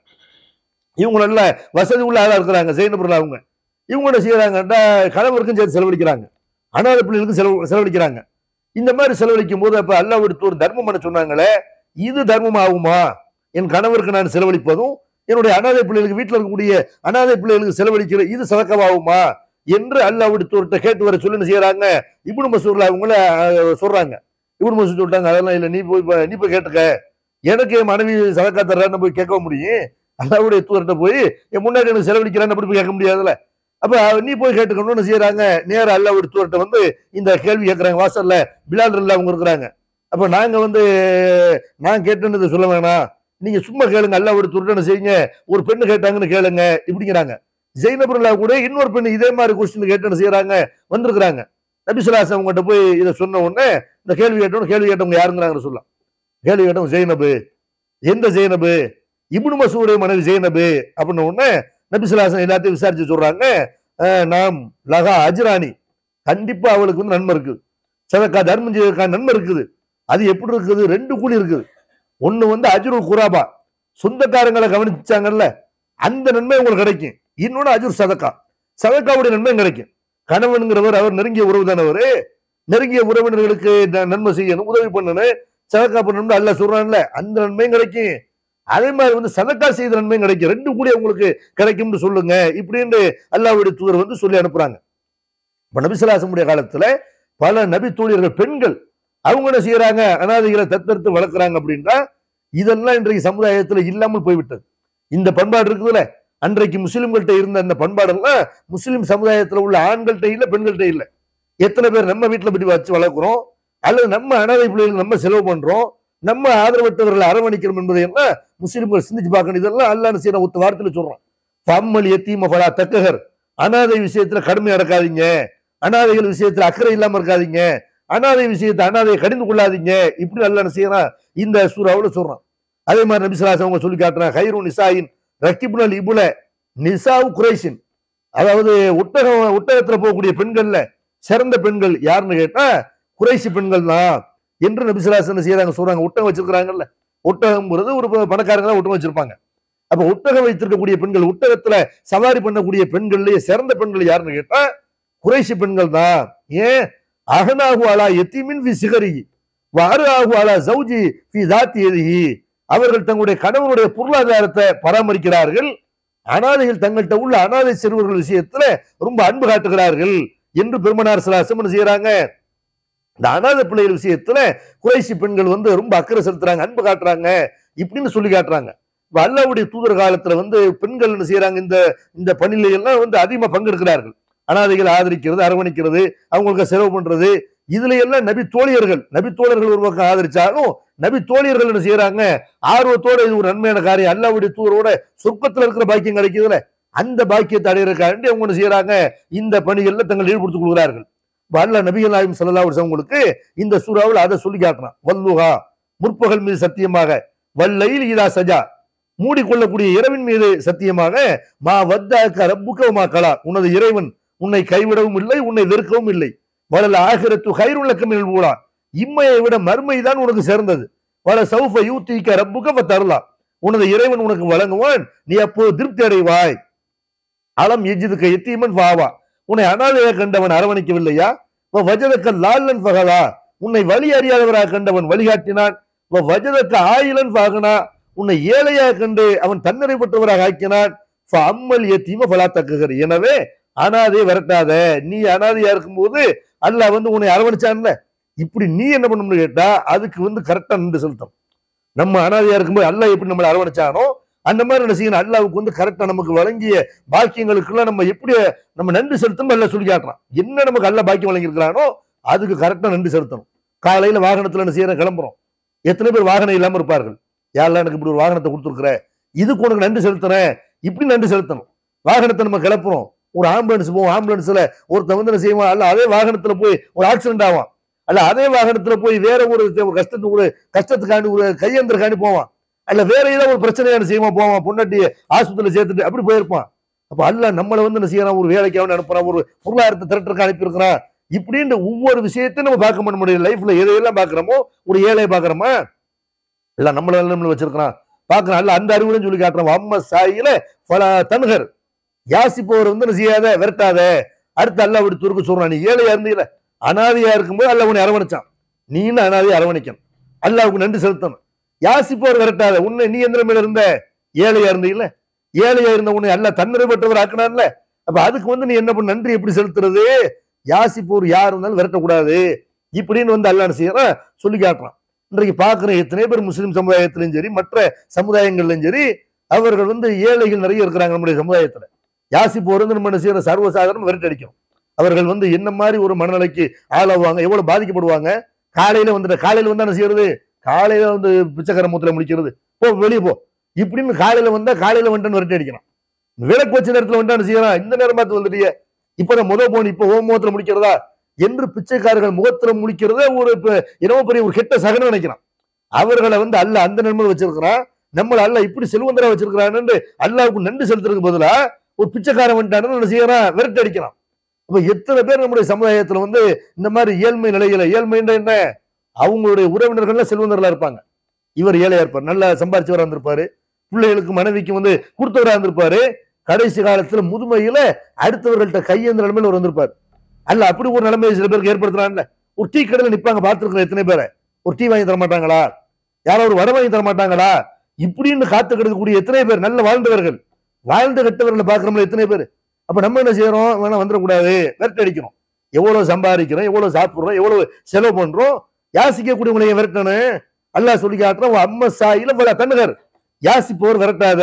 இவங்க நல்ல வசதி உள்ள ஆளா இருக்கிறாங்க ஜெயினபுரில் அவங்க இவங்க என்ன செய்யறாங்கன்னா கணவருக்கும் சேர்த்து செலவழிக்கிறாங்க அனாதை பிள்ளைகளுக்கும் செலவு செலவழிக்கிறாங்க இந்த மாதிரி செலவழிக்கும் போது அப்ப அல்லா எடுத்து ஒரு தர்மம் பண்ண சொன்னாங்களே இது தர்மம் ஆகுமா என் கணவருக்கு நான் செலவழிப்பதும் என்னுடைய அனாதை பிள்ளைகளுக்கு வீட்டில் இருக்கக்கூடிய அனாதை பிள்ளைகளுக்கு செலவழிக்கிற இது சதக்கமாகுமா என்று அல்லாஹ் விடுத்தோர்கிட்ட கேட்டு வர சொல்லி என்ன செய்யறாங்க இப்னு மசூர்ல அவங்கள அஹ், சொல்றாங்க இப்னு மசூர் சொல்லிட்டாங்க அதெல்லாம் இல்ல நீ போய் ப- நீ போய் கேட்டுக்க எனக்கு என் மனைவி சதக்கா தர்றான்னு போய் கேட்க முடியும் அல்லாவுடைய தூதர்கிட்ட போய் என் முன்னாடி எனக்கு செலவழிக்கிறான்னு அப்படி போய் கேட்க முடியாதுல்ல அப்ப நீ போய் கேட்டுக்கணும்னு செய்யறாங்க நேரா அல்லாவுடைய தூதர்கிட்ட வந்து இந்த கேள்வி கேட்கறாங்க வாசல்ல பிலால் இல்ல அவங்க இருக்கிறாங்க அப்ப நாங்க வந்து நான் கேட்டேன்னு இதை சொல்ல வேணாம் நீங்க சும்மா கேளுங்க அல்லாவுடைய தூதர்கிட்ட செய்யுங்க ஒரு பெண்ணு கேட்டாங்கன்னு கேளுங்க இப்படிங்கிறாங்க ஜெயினபுல்லா கூட இன்னொரு பெண் இதே மாதிரி கொஸ்டின் கேட்டு என்ன செய்யறாங்க வந்திருக்கிறாங்க நபிசுலாசம் அவங்ககிட்ட போய் இதை சொன்ன உடனே இந்த கேள்வி கேட்டவங்க கேள்வி கேட்டவங்க யாருங்கிறாங்க சொல்லலாம் கேள்வி கேட்டவங்க ஜெயினபு எந்த ஜெயினபு இப்னு மசூடைய மனைவி ஜெயினபு அப்படின்ன உடனே நபிசுலாசன் எல்லாத்தையும் விசாரிச்சு சொல்றாங்க அஹ், நாம் லகா அஜ்ரானி கண்டிப்பா அவளுக்கு வந்து நன்மை இருக்குது சதக்கா தர்மம் செய்வதற்கான நன்மை இருக்குது அது எப்படி இருக்குது ரெண்டு கூலி இருக்குது ஒண்ணு வந்து அஜ்ருல் குராபா சொந்தக்காரங்களை கவனிச்சாங்கல்ல அந்த நன்மை உங்களுக்கு கிடைக்கும் இன்னொன்னு அஜுர் சதக்கா சதக்காவுடைய நன்மை கிடைக்கும் கணவன்கிறவர் அவர் நெருங்கிய உறவு தானவர் நெருங்கிய உறவினர்களுக்கு ந- நன்மை செய்யணும் உதவி பண்ணணும் சதக்கா பண்ணணும்னு அல்ல சொல்றான்ல அந்த நன்மையும் கிடைக்கும் அதே மாதிரி வந்து சதக்கா செய்த நன்மையும் கிடைக்கும் ரெண்டு கூடி உங்களுக்கு கிடைக்கும்னு சொல்லுங்க இப்படின்னு அல்லாவுடைய தூதர் வந்து சொல்லி அனுப்புறாங்க இப்ப நபிசுலாசமுடைய காலத்துல பல நபி தூழியர்கள் பெண்கள் அவங்க என்ன செய்யறாங்க அனாதைகளை தத்தெடுத்து வளர்க்குறாங்க அப்படின்னா இதெல்லாம் இன்றைக்கு சமுதாயத்துல இல்லாமல் போய்விட்டது இந்த பண்பாடு இருக்குதுல்ல அன்றைக்கு முஸ்லிம்கள்ட்ட இருந்த அந்த பண்பாடெல்லாம் முஸ்லிம் சமுதாயத்துல உள்ள ஆண்கள்ட்ட இல்ல பெண்கள்ட்ட இல்ல எத்தனை பேர் நம்ம வீட்டுல பற்றி வச்சு வளர்க்குறோம் அல்லது நம்ம அனாதை பிள்ளைகளுக்கு நம்ம செலவு பண்றோம் நம்ம ஆதரவற்றவர்களை அரவணைக்கிறோம் என்பதை எல்லாம் முஸ்லிம்கள் சிந்திச்சு பார்க்கணும் இதெல்லாம் அல்லான்னு செய்யற ஒத்த வார்த்தையில சொல்றோம் பம்மல் எத்தீம பலா தக்ககர் அனாதை விஷயத்துல கடுமையா நடக்காதீங்க அனாதைகள் விஷயத்துல அக்கறை இல்லாம இருக்காதீங்க அனாதை விஷயத்தை அனாதையை கடிந்து கொள்ளாதீங்க இப்படி அல்லான்னு செய்யறான் இந்த சூறாவுல சொல்றான் அதே மாதிரி நபிசுலாசம் அவங்க சொல்லி காட்டுறான் ஹைரு நிசாயின் ரக்கிபுனல் இபுல நிசாவு குறைஷின் அதாவது ஒட்டகம் ஒட்டகத்துல போகக்கூடிய பெண்கள்ல சிறந்த பெண்கள் யாருன்னு கேட்டா குறைசி பெண்கள் தான் என்று நபிசுலாசன் என்ன செய்யறாங்க சொல்றாங்க ஒட்டகம் வச்சிருக்கிறாங்கல்ல ஒட்டகம்ங்கிறது ஒரு ப- பணக்காரங்க தான் ஒட்டகம் வச்சிருப்பாங்க அப்ப ஒட்டகம் வைத்திருக்கக்கூடிய பெண்கள் ஒட்டகத்துல சவாரி பண்ணக்கூடிய பெண்கள்லயே சிறந்த பெண்கள் யாருன்னு கேட்டா குறைசி பெண்கள் தான் ஏன் அகனாகு அலா எத்திமின் வி சிகரி வாறு ஆகு அலா சௌஜி ஃபி தாத்தி எதிஹி அவர்கள் தங்களுடைய கணவனுடைய பொருளாதாரத்தை பராமரிக்கிறார்கள் அனாதைகள் தங்கள்கிட்ட உள்ள அனாதை சிறுவர்கள் விஷயத்துல ரொம்ப அன்பு காட்டுகிறார்கள் என்று பெருமனார் சிலாசம் என்ன செய்யறாங்க இந்த அனாதை பிள்ளைகள் விஷயத்துல குறைசி பெண்கள் வந்து ரொம்ப அக்கறை செலுத்துறாங்க அன்பு காட்டுறாங்க இப்படின்னு சொல்லி காட்டுறாங்க இப்ப அல்லாவுடைய தூதர் காலத்துல வந்து பெண்கள் என்ன செய்யறாங்க இந்த இந்த பணியில எல்லாம் வந்து அதிகமா பங்கெடுக்கிறார்கள் அனாதைகளை ஆதரிக்கிறது அரவணைக்கிறது அவங்களுக்கு செலவு பண்றது இதுல எல்லாம் நபி தோழியர்கள் நபி தோழர்கள் ஒரு பக்கம் ஆதரிச்சாலும் நபி தோழியர்கள் என்ன செய்யறாங்க ஆர்வத்தோட இது ஒரு நன்மையான காரியம் அல்லாவுடைய தூதரோட சொர்க்கத்துல இருக்கிற பாக்கியம் கிடைக்குதுல அந்த பாக்கியத்தை அடையிறதுக்காண்டி அவங்க என்ன செய்யறாங்க இந்த பணிகள்ல தங்கள் ஈடுபடுத்திக் கொள்கிறார்கள் இப்ப அல்லாஹ் நபிகள் நாயும் சல்லா உங்களுக்கு இந்த சூறாவில் அதை சொல்லி காட்டுறான் வல்லுகா முற்பகல் மீது சத்தியமாக வல்லையில் இதா சஜா மூடிக்கொள்ளக்கூடிய இரவின் மீது சத்தியமாக மா வத்தாக்க ரப்புக்க மா கலா உனது இறைவன் உன்னை கைவிடவும் இல்லை உன்னை வெறுக்கவும் இல்லை வளல் ஆகிரத்து ஹைருள்ளக்கம் ஊழா இம்மையை விட மர்மை தான் உனக்கு சிறந்தது வல சௌஃப யூத்திக்க ரப்புக்க தரலாம் உனது இறைவன் உனக்கு வழங்குவான் நீ அப்போ திருப்தி அடைவாய் அலம் எஜிதுக்க எத்தீமன் வாவா உன்னை அனாதையாக கண்டவன் அரவணைக்கவில்லையா வ வஜதக்க லால்லன் பகலா உன்னை வழி அறியாதவராக கண்டவன் வழிகாட்டினான் வ வஜதக்க ஆயிலன் பாகனா உன்னை ஏழையாக கண்டு அவன் தன்னிறைப்பட்டவராக ஆக்கினான் ஃப அம்மல் எத்தீம பலாத்தக்ககர் எனவே அனாதை விரட்டாத நீ அனாதையா இருக்கும்போது அல்லாஹ் வந்து உன்னை அரவணைச்சான்ல இப்படி நீ என்ன பண்ணணும்னு கேட்டா அதுக்கு வந்து கரெக்டா நின்று செலுத்தணும் நம்ம அனாதையா இருக்கும்போது அல்லாஹ் எப்படி நம்மளை அரவணைச்சானோ அந்த மாதிரி என்ன செய்யணும் அல்லாவுக்கு வந்து கரெக்டா நமக்கு வழங்கிய பாக்கியங்களுக்கெல்லாம் நம்ம எப்படி நம்ம நன்றி செலுத்தணும் அல்ல சொல்லி காட்டுறான் என்ன நமக்கு அல்ல பாக்கியம் வழங்கியிருக்கிறானோ அதுக்கு கரெக்டா நன்றி செலுத்தணும் காலையில வாகனத்துல என்ன செய்யறோம் கிளம்புறோம் எத்தனை பேர் வாகனம் இல்லாம இருப்பார்கள் யாரெல்லாம் எனக்கு இப்படி ஒரு வாகனத்தை கொடுத்துருக்குற இதுக்கு உனக்கு நன்றி செலுத்துறேன் இப்படி நன்றி செலுத்தணும் வாகனத்தை நம்ம கிளப்புறோம் ஒரு ஆம்புலன்ஸ் போவோம் ஆம்புலன்ஸ்ல ஒருத்தன் வந்து என்ன செய்வான் அல்ல அதே வாகனத்துல போய் ஒரு ஆக்சிடென்ட் ஆவான் அல்ல அதே வாகனத்துல போய் வேற ஒரு ஒரு கஷ்டத்துக்கு ஒரு கஷ்டத்துக்காண்டி ஒரு கையந்திரக்காண்டி போவான் அல்ல வேற ஏதோ ஒரு பிரச்சனையான செய்வான் போவான் பொண்டாட்டி ஆஸ்பத்திரியில சேர்த்துட்டு அப்படி போயிருப்பான் அப்ப அல்ல நம்மளை வந்து என்ன செய்யறான் ஒரு வேலைக்கு அவன் அனுப்புறான் ஒரு பொருளாதாரத்தை திரட்டுறக்கு அனுப்பியிருக்கிறான் இப்படின்ற ஒவ்வொரு விஷயத்தையும் நம்ம பார்க்க பண்ண முடியும் லைஃப்ல எதையெல்லாம் பாக்குறோமோ ஒரு ஏழையை பாக்குறோமா இல்ல நம்மள நம்மள வச்சிருக்கிறான் பாக்குறான் அல்ல அந்த அறிவுன்னு சொல்லி காட்டுறான் அம்ம சாயில பல தன்கர் யாசிப்பவர் வந்து என்ன செய்யாத விரட்டாத அடுத்து அல்ல அப்படி துருக்கு சொல்றான் நீ ஏழையா இருந்தீல அனாதையா இருக்கும்போது அல்ல உன்னை அரவணைச்சான் நீன்னு அனாதையை அரவணைக்கணும் அல்லாவுக்கு நன்றி செலுத்தணும் யாசிப்பவர் விரட்டாத உன்னை நீ எந்த நிலைமையில இருந்த ஏழையா இருந்தீல்ல ஏழையா இருந்த உன்னை அல்ல தன்னிறை பெற்றவர் ஆக்கினான்ல அப்ப அதுக்கு வந்து நீ என்ன பண்ண நன்றி எப்படி செலுத்துறது யாசிப்போர் யார் இருந்தாலும் விரட்டக்கூடாது இப்படின்னு வந்து அல்ல என்ன செய்யறான் சொல்லி காட்டுறான் இன்றைக்கு பார்க்கிற எத்தனை பேர் முஸ்லிம் சமுதாயத்திலும் சரி மற்ற சமுதாயங்கள்லயும் சரி அவர்கள் வந்து ஏழைகள் நிறைய இருக்கிறாங்க நம்முடைய சமுதாயத்துல யாசிப்போர் வந்து நம்ம என்ன செய்யற சர்வசாதாரணம் விரட்டடிக்கும் அவர்கள் வந்து என்ன மாதிரி ஒரு மனநிலைக்கு ஆளாவாங்க எவ்வளவு பாதிக்கப்படுவாங்க காலையில வந்துட்டு காலையில வந்து என்ன செய்யறது காலையில வந்து பிச்சைக்கார மூத்துல முடிக்கிறது போ வெளியே போ இப்படின்னு காலையில வந்தா காலையில வந்துட்டு விரட்டி அடிக்கணும் விளக்கு வச்ச நேரத்துல வந்துட்டு என்ன செய்யறான் இந்த நேரம் பார்த்து வந்துட்டியே இப்ப நான் முத போன் இப்ப ஓ முகத்துல முடிக்கிறதா என்று பிச்சைக்காரர்கள் முகத்துல முடிக்கிறதே ஒரு இப்ப என்னவோ பெரிய ஒரு கெட்ட சகனம் நினைக்கிறான் அவர்களை வந்து அல்ல அந்த நன்மை வச்சிருக்கிறான் நம்மள அல்ல இப்படி செல்வந்தரா வச்சிருக்கிறான்னு அல்லாவுக்கு நன்றி செலுத்துறதுக்கு பதிலா ஒரு பிச்சைக்காரன் வந்துட்டான்னு என்ன செய்யறான் விரட்டி அடிக்கிறான் அப்ப எத்தனை பேர் நம்முடைய சமுதாயத்துல வந்து இந்த மாதிரி ஏழ்மை நிலையில ஏழ்மைன்ற என்ன அவங்களுடைய உறவினர்கள்ல செல்வந்தர்களா இருப்பாங்க இவர் ஏழையா இருப்பார் நல்லா சம்பாரிச்சவரா இருந்திருப்பாரு பிள்ளைகளுக்கு மனைவிக்கு வந்து கொடுத்தவரா இருந்திருப்பாரு கடைசி காலத்துல முதுமையில அடுத்தவர்கள்ட்ட கையேந்த நிலைமையில ஒரு வந்திருப்பார் அல்ல அப்படி ஒரு நிலைமையை சில பேருக்கு ஏற்படுத்துறான்ல ஒரு டீ கடையில நிப்பாங்க பார்த்துருக்கிற எத்தனை பேரை ஒரு டீ வாங்கி தர மாட்டாங்களா யாரோ ஒரு வடை வாங்கி தர மாட்டாங்களா இப்படின்னு காத்து கிடக்கக்கூடிய எத்தனை பேர் நல்ல வாழ்ந்தவர்கள் வாழ்ந்த கெட்டவர்களை பாக்குறோம்ல எத்தனை பேர் அப்ப நம்ம என்ன செய்யறோம் வேணா வந்துடக்கூடாது விரட்டு அடிக்கணும் எவ்வளவு சம்பாதிக்கிறோம் எவ்வளவு சாப்பிடுறோம் எவ்வளவு செலவு பண்றோம் யாசிக்கக்கூடியவங்களையும் விரட்டணும் அல்லாஹ் சொல்லி காட்டுறோம் அம்ம சாயில பல தன்னுகர் யாசிப்போர் விரட்டாத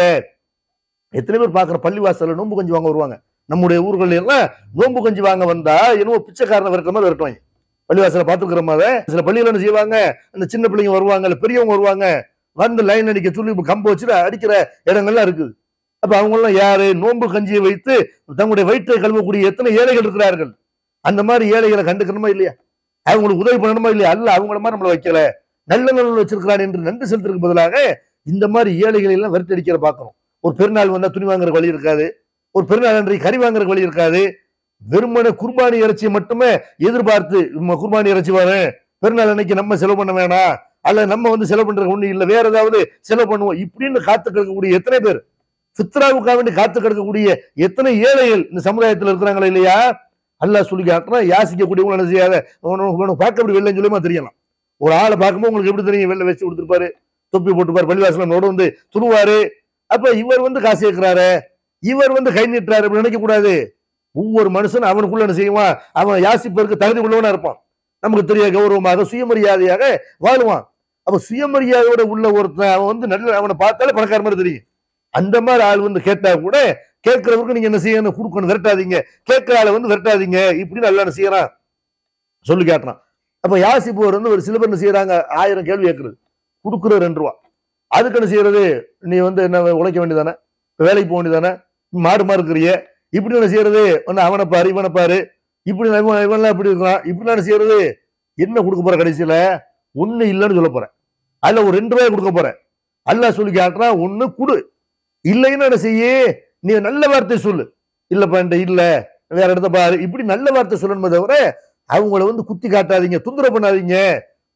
எத்தனை பேர் பாக்குற பள்ளிவாசல்ல நோம்பு கஞ்சி வாங்க வருவாங்க நம்முடைய ஊர்கள்ல எல்லாம் நோம்பு கஞ்சி வாங்க வந்தா என்னவோ பிச்சைக்காரனை விரட்டுற மாதிரி விரட்டுவாங்க பள்ளிவாசல பாத்துக்கிறோம் அதை சில பள்ளியில என்ன செய்வாங்க அந்த சின்ன பிள்ளைங்க வருவாங்க இல்ல பெரியவங்க வருவாங்க வந்து லைன் அடிக்க சொல்லி கம்பு வச்சுட்டு அடிக்கிற இடங்கள்லாம் இருக்குது அப்ப அவங்க எல்லாம் யாரு நோன்பு கஞ்சியை வைத்து தங்களுடைய வயிற்றை கழுவக்கூடிய எத்தனை ஏழைகள் இருக்கிறார்கள் அந்த மாதிரி ஏழைகளை கண்டுக்கணுமா இல்லையா அவங்களுக்கு உதவி பண்ணணுமா இல்லையா அல்ல அவங்கள மாதிரி நம்மளை வைக்கல நல்ல நல்ல வச்சிருக்கிறான் என்று நன்றி செலுத்துறதுக்கு பதிலாக இந்த மாதிரி ஏழைகளை எல்லாம் விரட்டி அடிக்கிற பார்க்கணும் ஒரு பெருநாள் வந்தா துணி வாங்குற வழி இருக்காது ஒரு பெருநாள் அன்றைக்கு கறி வாங்குற வழி இருக்காது வெறுமனே குர்பானி இறைச்சியை மட்டுமே எதிர்பார்த்து நம்ம குர்பானி இறைச்சி வரேன் பெருநாள் அன்னைக்கு நம்ம செலவு பண்ண வேணாம் அல்ல நம்ம வந்து செலவு பண்றது ஒண்ணு இல்ல வேற ஏதாவது செலவு பண்ணுவோம் இப்படின்னு காத்து கிடக்கக்கூடிய எத்தனை பேர் சித்ராவுக்காக வேண்டி காத்து கிடக்கக்கூடிய எத்தனை ஏழைகள் இந்த சமுதாயத்துல இருக்கிறாங்களா இல்லையா அல்லாஹ் சொல்லி காட்டுறான் யாசிக்கக்கூடியவங்க என்ன செய்யாத உனக்கு உனக்கு பார்க்க அப்படி வெள்ளம் சொல்லியுமா தெரியலாம் ஒரு ஆளை பார்க்கும்போது உங்களுக்கு எப்படி தெரியும் வெள்ளை வச்சு கொடுத்துருப்பாரு தொப்பி போட்டுப்பாரு பள்ளிவாசல நோடு வந்து துருவாரு அப்ப இவர் வந்து காசு கேட்கிறாரு இவர் வந்து கை நீட்டுறாரு அப்படி நினைக்க கூடாது ஒவ்வொரு மனுஷனும் அவனுக்குள்ள என்ன செய்வான் அவன் யாசிப்பதற்கு தகுதி உள்ளவனா இருப்பான் நமக்கு தெரிய கௌரவமாக சுயமரியாதையாக வாழுவான் அப்ப சுயமரியாதையோட உள்ள ஒருத்தன் அவன் வந்து நல்ல அவனை பார்த்தாலே பணக்கார மாதிரி தெரியும் அந்த மாதிரி ஆள் வந்து கேட்டா கூட கேட்கிறவருக்கு நீங்க என்ன செய்யணும் கொடுக்கணும் விரட்டாதீங்க கேட்கிற ஆளை வந்து விரட்டாதீங்க இப்படின்னு நல்லா என்ன செய்யறான் சொல்லி காட்டுறான் அப்ப யாசிப்போர் வந்து ஒரு சில பேர் என்ன செய்யறாங்க ஆயிரம் கேள்வி கேட்கறது கொடுக்குற ரெண்டு ரூபா அதுக்கு என்ன செய்யறது நீ வந்து என்ன உழைக்க வேண்டியதானே வேலைக்கு போக வேண்டியதானே மாடு மாறு இருக்கிறிய இப்படி என்ன செய்யறது வந்து அவனை பாரு இவனை பாரு இப்படி இவன் இவன்லாம் இப்படி இருக்கான் இப்படி என்ன செய்யறது என்ன கொடுக்க போற கடைசியில ஒண்ணு இல்லைன்னு சொல்ல போறேன் அதுல ஒரு ரெண்டு ரூபாய் கொடுக்க போறேன் அல்லாஹ் சொல்லி காட்டுறான் ஒண்ணு குடு இல்லைன்னு என்ன செய்ய நீ நல்ல வார்த்தை சொல்லு இல்லப்பா என்கிட்ட இல்ல வேற இடத்த பாரு இப்படி நல்ல வார்த்தை சொல்லணுமே தவிர அவங்கள வந்து குத்தி காட்டாதீங்க தொந்தரவு பண்ணாதீங்க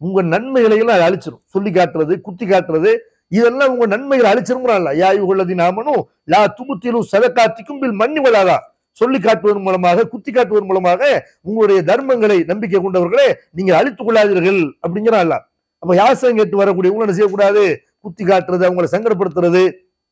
உங்க நன்மைகளை எல்லாம் அது அழிச்சிரும் சொல்லி காட்டுறது குத்தி காட்டுறது இதெல்லாம் உங்க நன்மைகளை அழிச்சிருங்கிறான்ல யாயு உள்ளதி நாமனும் லா துமுத்திலும் சதக்காத்திக்கும் பில் மண்ணி வளாதா சொல்லி காட்டுவதன் மூலமாக குத்தி காட்டுவதன் மூலமாக உங்களுடைய தர்மங்களை நம்பிக்கை கொண்டவர்களே நீங்க அழித்துக் கொள்ளாதீர்கள் அப்படிங்கிறான் அல்லாஹ். அப்ப யாசகம் கேட்டு வரக்கூடியவங்க என்ன செய்யக்கூடாது குத்தி காட்டுறது அவங்களை சங்கடப்படுத்துறது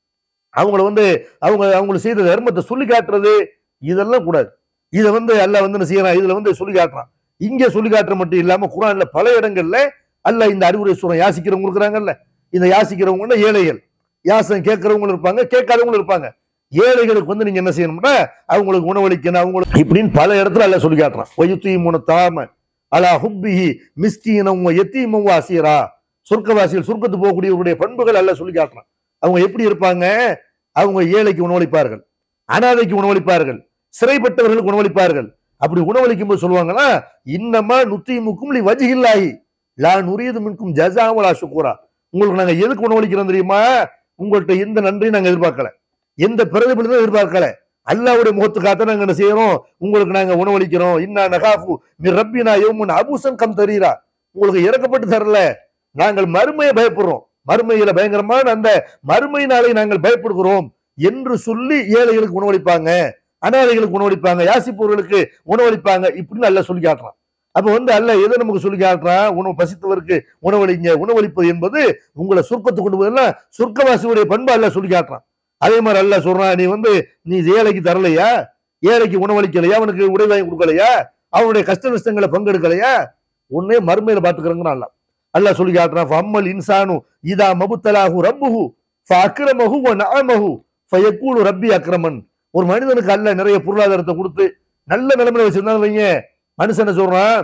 அவங்கள வந்து அவங்க அவங்களை செய்த தர்மத்தை சொல்லி காட்டுறது இதெல்லாம் கூடாது இதை வந்து அல்லாஹ் வந்து என்ன செய்யறான் இதுல வந்து சொல்லி காட்டுறான் இங்க சொல்லி காட்டுற மட்டும் இல்லாம குரான்ல பல இடங்கள்ல அல்லாஹ் இந்த அறிவுரை சொல்றான் யாசிக்கிறவங்க இருக்கிறாங்கல்ல இந்த யாசிக்கிறவங்க ஏழைகள் யாசகம் கேட்கறவங்களும் இருப்பாங்க கேட்காதவங்களும் இருப்பாங்க ஏழைகளுக்கு வந்து நீங்க என்ன செய்யணும்னா அவங்களுக்கு உணவளிக்கணும் அவங்களுக்கு இப்படின்னு பல இடத்துல அல்ல சொல்லி காட்டுறான் ஒயுத்தி மூணு தாம அலா ஹுப்பிஹி மிஸ்கீனம் எத்தீமும் வாசியரா சொர்க்கவாசிகள் சொர்க்கத்து போகக்கூடியவருடைய பண்புகள் அல்ல சொல்லி காட்டுறான் அவங்க எப்படி இருப்பாங்க அவங்க ஏழைக்கு உணவளிப்பார்கள் அனாதைக்கு உணவளிப்பார்கள் சிறைப்பட்டவர்களுக்கு உணவளிப்பார்கள் அப்படி உணவளிக்கும் போது சொல்லுவாங்கன்னா இன்னமா நுத்திமுக்கும் லி வஜிகில்லாஹி லா நுரியது மின்கும் ஜசாவலா சுக்கூரா உங்களுக்கு நாங்க எதுக்கு உணவளிக்கிறோம் தெரியுமா உங்கள்ட்ட எந்த நன்றியும் நாங்க எதிர்பார்க்கல எந்த பிரதிபலித்தும் எதிர்பார்க்கல அல்லாவுடைய முகத்துக்காக நாங்க என்ன செய்யறோம் உங்களுக்கு நாங்க உணவளிக்கிறோம் இன்னா நகாஃபு மீ ரப்பினா யௌமுன் அபூசன் கம் தரீரா உங்களுக்கு இறக்கப்பட்டு தரல நாங்கள் மறுமையை பயப்படுறோம் மறுமையில பயங்கரமான அந்த மறுமை நாளை நாங்கள் பயப்படுகிறோம் என்று சொல்லி ஏழைகளுக்கு உணவளிப்பாங்க அனாதைகளுக்கு உணவளிப்பாங்க யாசிப்பவர்களுக்கு உணவளிப்பாங்க இப்படின்னு அல்ல சொல்லி காட்டுறான் அப்ப வந்து அல்ல எதை நமக்கு சொல்லி காட்டுறான் உணவு பசித்தவருக்கு உணவளிங்க உணவளிப்பது என்பது உங்களை சொர்க்கத்துக்கு கொண்டு போதெல்லாம் சொர்க்கவாசியுடைய பண்பு அல்ல சொல்லி காட்டுறான் அதே மாதிரி அல்ல சொல்றான் நீ வந்து நீ ஏழைக்கு தரலையா ஏழைக்கு உணவளிக்கலையா அவனுக்கு உடை வாங்கி கொடுக்கலையா அவனுடைய கஷ்ட நஷ்டங்களை பங்கெடுக்கலையா உன்னே மறுமையில பாத்துக்கிறங்கிறான் அல்ல அல்லாஹ் சொல்லி காட்டுறான் அம்மல் இன்சானு இதா மபுத்தலாஹு ரப்புஹு ஃபஅக்ரமஹு வ நஅமஹு ஃபயக்கூலு ரப்பி அக்ரமன் ஒரு மனிதனுக்கு அல்ல நிறைய பொருளாதாரத்தை கொடுத்து நல்ல நிலைமையில வச்சிருந்தாலும் வைங்க மனுஷன் என்ன சொல்றான்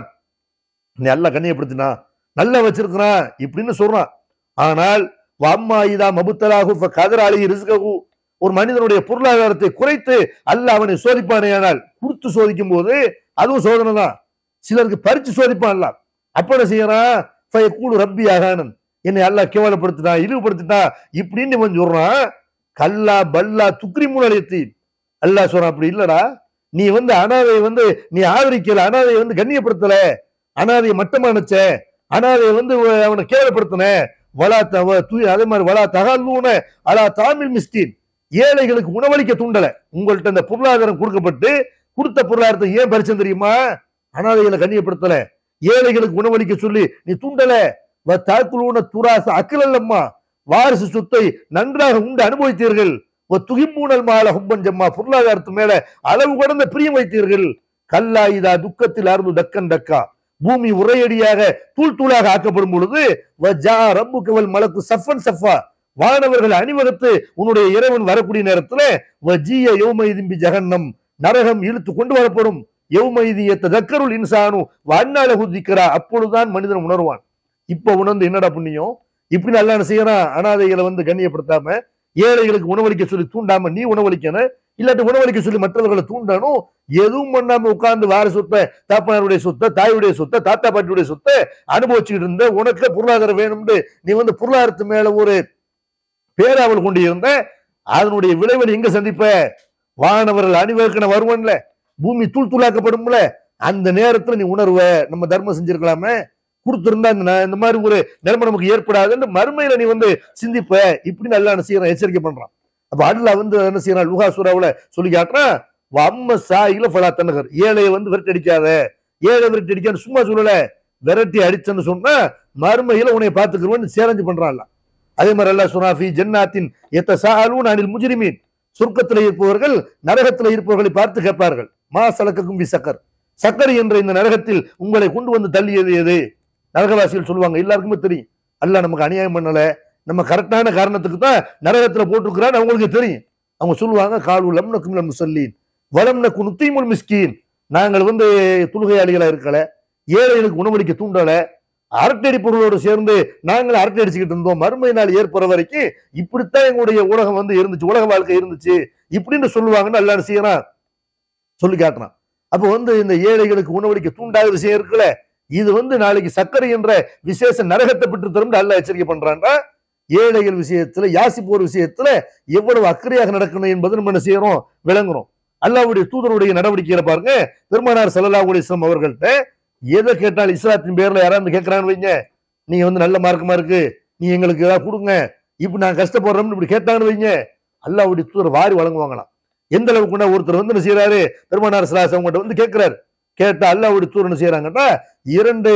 நீ அல்ல கண்ணியப்படுத்தினா நல்லா வச்சிருக்கிறான் இப்படின்னு சொல்றான் ஆனால் அம்மா இதா மபுத்தலாகு கதராளி ரிஸ்ககு ஒரு மனிதனுடைய பொருளாதாரத்தை குறைத்து அல்ல அவனை சோதிப்பானேயானால் கொடுத்து சோதிக்கும் போது அதுவும் சோதனை தான் சிலருக்கு பறிச்சு சோதிப்பான் அல்ல அப்ப என்ன செய்யறான் கூடு ரப்பி அகானன் என்னை அல்லாஹ் கேவலப்படுத்திட்டான் இழிவுபடுத்திட்டான் இப்படின்னு இவன் சொல்றான் கல்லா பல்லா துக்ரி மூலத்தி அல்லாஹ் சொல்றான் அப்படி இல்லடா நீ வந்து அனாதையை வந்து நீ ஆதரிக்கல அனாதையை வந்து கண்ணியப்படுத்தல அனாதையை மட்டமா நினைச்ச அனாதையை வந்து அவனை கேவலப்படுத்தின வலா தவ தூய் அதே மாதிரி வலா தகால்னு அலா தாமில் மிஸ்கின் ஏழைகளுக்கு உணவளிக்க தூண்டல உங்கள்ட்ட இந்த பொருளாதாரம் கொடுக்கப்பட்டு கொடுத்த பொருளாதாரத்தை ஏன் பரிச்சம் தெரியுமா அனாதைகளை கண்ணியப்படுத்தல ஏழைகளுக்கு உணவளிக்க சொல்லி நீ தூண்டல தாக்குலூன துராச அக்கிலல்லம்மா வாரிசு சொத்தை நன்றாக உண்டு அனுபவித்தீர்கள் துகிம்பூனல் மால ஹுப்பன் ஜம்மா பொருளாதாரத்து மேல அளவு கடந்த பிரியம் வைத்தீர்கள் கல்லா இதா துக்கத்தில் அருந்து டக்கன் டக்கா பூமி உரையடியாக தூள் தூளாக ஆக்கப்படும் பொழுது வஜா ரப்பு கவல் மலக்கு சஃபன் சஃபா வானவர்கள் அணிவகுத்து உன்னுடைய இறைவன் வரக்கூடிய நேரத்துல வஜிய யௌமைதிம்பி ஜகன்னம் நரகம் இழுத்து கொண்டு வரப்படும் யௌமைதிய தக்கருள் இன்சானு வண்ணால குதிக்கிறா அப்பொழுதுதான் மனிதன் உணர்வான் இப்ப உணர்ந்து என்னடா புண்ணியம் இப்படி நல்லா என்ன செய்யறான் அனாதைகளை வந்து கண்ணியப்படுத்தாம ஏழைகளுக்கு உணவளிக்க சொல்லி தூண்டாம நீ உணவளிக்கணும் இல்லாட்டி உணவளிக்க சொல்லி மற்றவர்களை தூண்டணும் எதுவும் பண்ணாம உட்கார்ந்து வார சொத்தை தாப்பனாருடைய சொத்தை தாயுடைய சொத்தை தாத்தா பாட்டியுடைய சொத்தை அனுபவிச்சுக்கிட்டு இருந்த உனக்கு பொருளாதாரம் வேணும்னு நீ வந்து பொருளாதாரத்து மேல ஒரு பேராவல் கொண்டு இருந்த அதனுடைய விளைவை நீ எங்க சந்திப்ப வானவர்கள் அணிவகுக்கன வருவன்ல பூமி தூள் தூளாக்கப்படும்ல அந்த நேரத்துல நீ உணர்வ நம்ம தர்மம் செஞ்சிருக்கலாமே கொடுத்திருந்தா இந்த ந- இந்த மாதிரி ஒரு நிலைமை நமக்கு ஏற்படாதுன்னு மறுமையில நீ வந்து சிந்திப்ப இப்படி நல்லா என்ன செய்யறான் எச்சரிக்கை பண்றான் அப்ப அல்லாஹ் வந்து என்ன செய்யறான் லுகா சூறாவுல சொல்லி காட்டுறான் அம்ம சாயில பலா தன்னகர் ஏழையை வந்து விரட்டி அடிக்காத ஏழை விரட்டி அடிக்கான்னு சும்மா சொல்லல விரட்டி அடிச்சேன்னு சொன்னா மறுமையில உன்னை பார்த்துக்கிறவன் சேலஞ்சு பண்றான்ல அதே மாதிரி அல்லாஹ் சுனாஃபி ஜன்னாத்தின் எத்த சாலூன் அனில் முஜ்ரிமீன் சொர்க்கத்தில் இருப்பவர்கள் நரகத்தில் இருப்பவர்களை பார்த்து கேட்பார்கள் மா சலக்கக்கும் வி சக்கர் சக்கர் என்ற இந்த நரகத்தில் உங்களை கொண்டு வந்து தள்ளியது எது நரகவாசிகள் சொல்லுவாங்க எல்லாருக்குமே தெரியும் அல்லாஹ் நமக்கு அநியாயம் பண்ணல நம்ம கரெக்டான காரணத்துக்கு தான் நரகத்துல போட்டிருக்கிறான்னு அவங்களுக்கு தெரியும் அவங்க சொல்லுவாங்க காலு லம் நக்கும் லம் முசல்லீன் வலம் நக்கு நுத்தீமுல் மிஸ்கீன் நாங்கள் வந்து தொழுகையாளிகளா இருக்கல ஏழைகளுக்கு உணவளிக்க தூண்டல அரட்டடி பொருளோடு சேர்ந்து நாங்கள் அரட்டை அடிச்சுக்கிட்டு இருந்தோம் மறுமை நாள் ஏற்படுற வரைக்கும் இப்படித்தான் எங்களுடைய உலகம் வந்து இருந்துச்சு உலக வாழ்க்கை இருந்துச்சு இப்படின்னு சொல்லுவாங்கன்னு எல்லாரும் செய்யறான் சொல்லி காட்டுறான் அப்போ வந்து இந்த ஏழைகளுக்கு உணவளிக்க தூண்டாத விஷயம் இருக்குல்ல இது வந்து நாளைக்கு சர்க்கரை என்ற விசேஷ நரகத்தை பெற்று தரும் அல்ல எச்சரிக்கை பண்றான்டா ஏழைகள் விஷயத்துல யாசிப்போர் விஷயத்துல எவ்வளவு அக்கறையாக நடக்கணும் என்பது நம்ம என்ன செய்யறோம் விளங்குறோம் அல்லாவுடைய தூதருடைய நடவடிக்கையில பாருங்க பெருமானார் ஸல்லல்லாஹு அலைஹி வஸல்லம் அவர்கள்ட்ட எதை கேட்டால் இஸ்லாத்தின் பேர்ல யாராவது கேட்கறான்னு வைங்க நீங்க வந்து நல்ல மார்க்கமா இருக்கு நீ எங்களுக்கு ஏதாவது கொடுங்க இப்படி நான் கஷ்டப்படுறோம்னு இப்படி கேட்டாங்கன்னு வைங்க அல்லாவுடைய தூதர் வாரி வழங்குவாங்களாம் எந்த அளவுக்குன்னா ஒருத்தர் வந்து என்ன செய்யறாரு பெருமானார் சிலாசம் அவங்ககிட்ட வந்து கேட்கிறாரு கேட்டா அல்லாவுடைய தூதர் என்ன செய்யறாங்கன்னா இரண்டு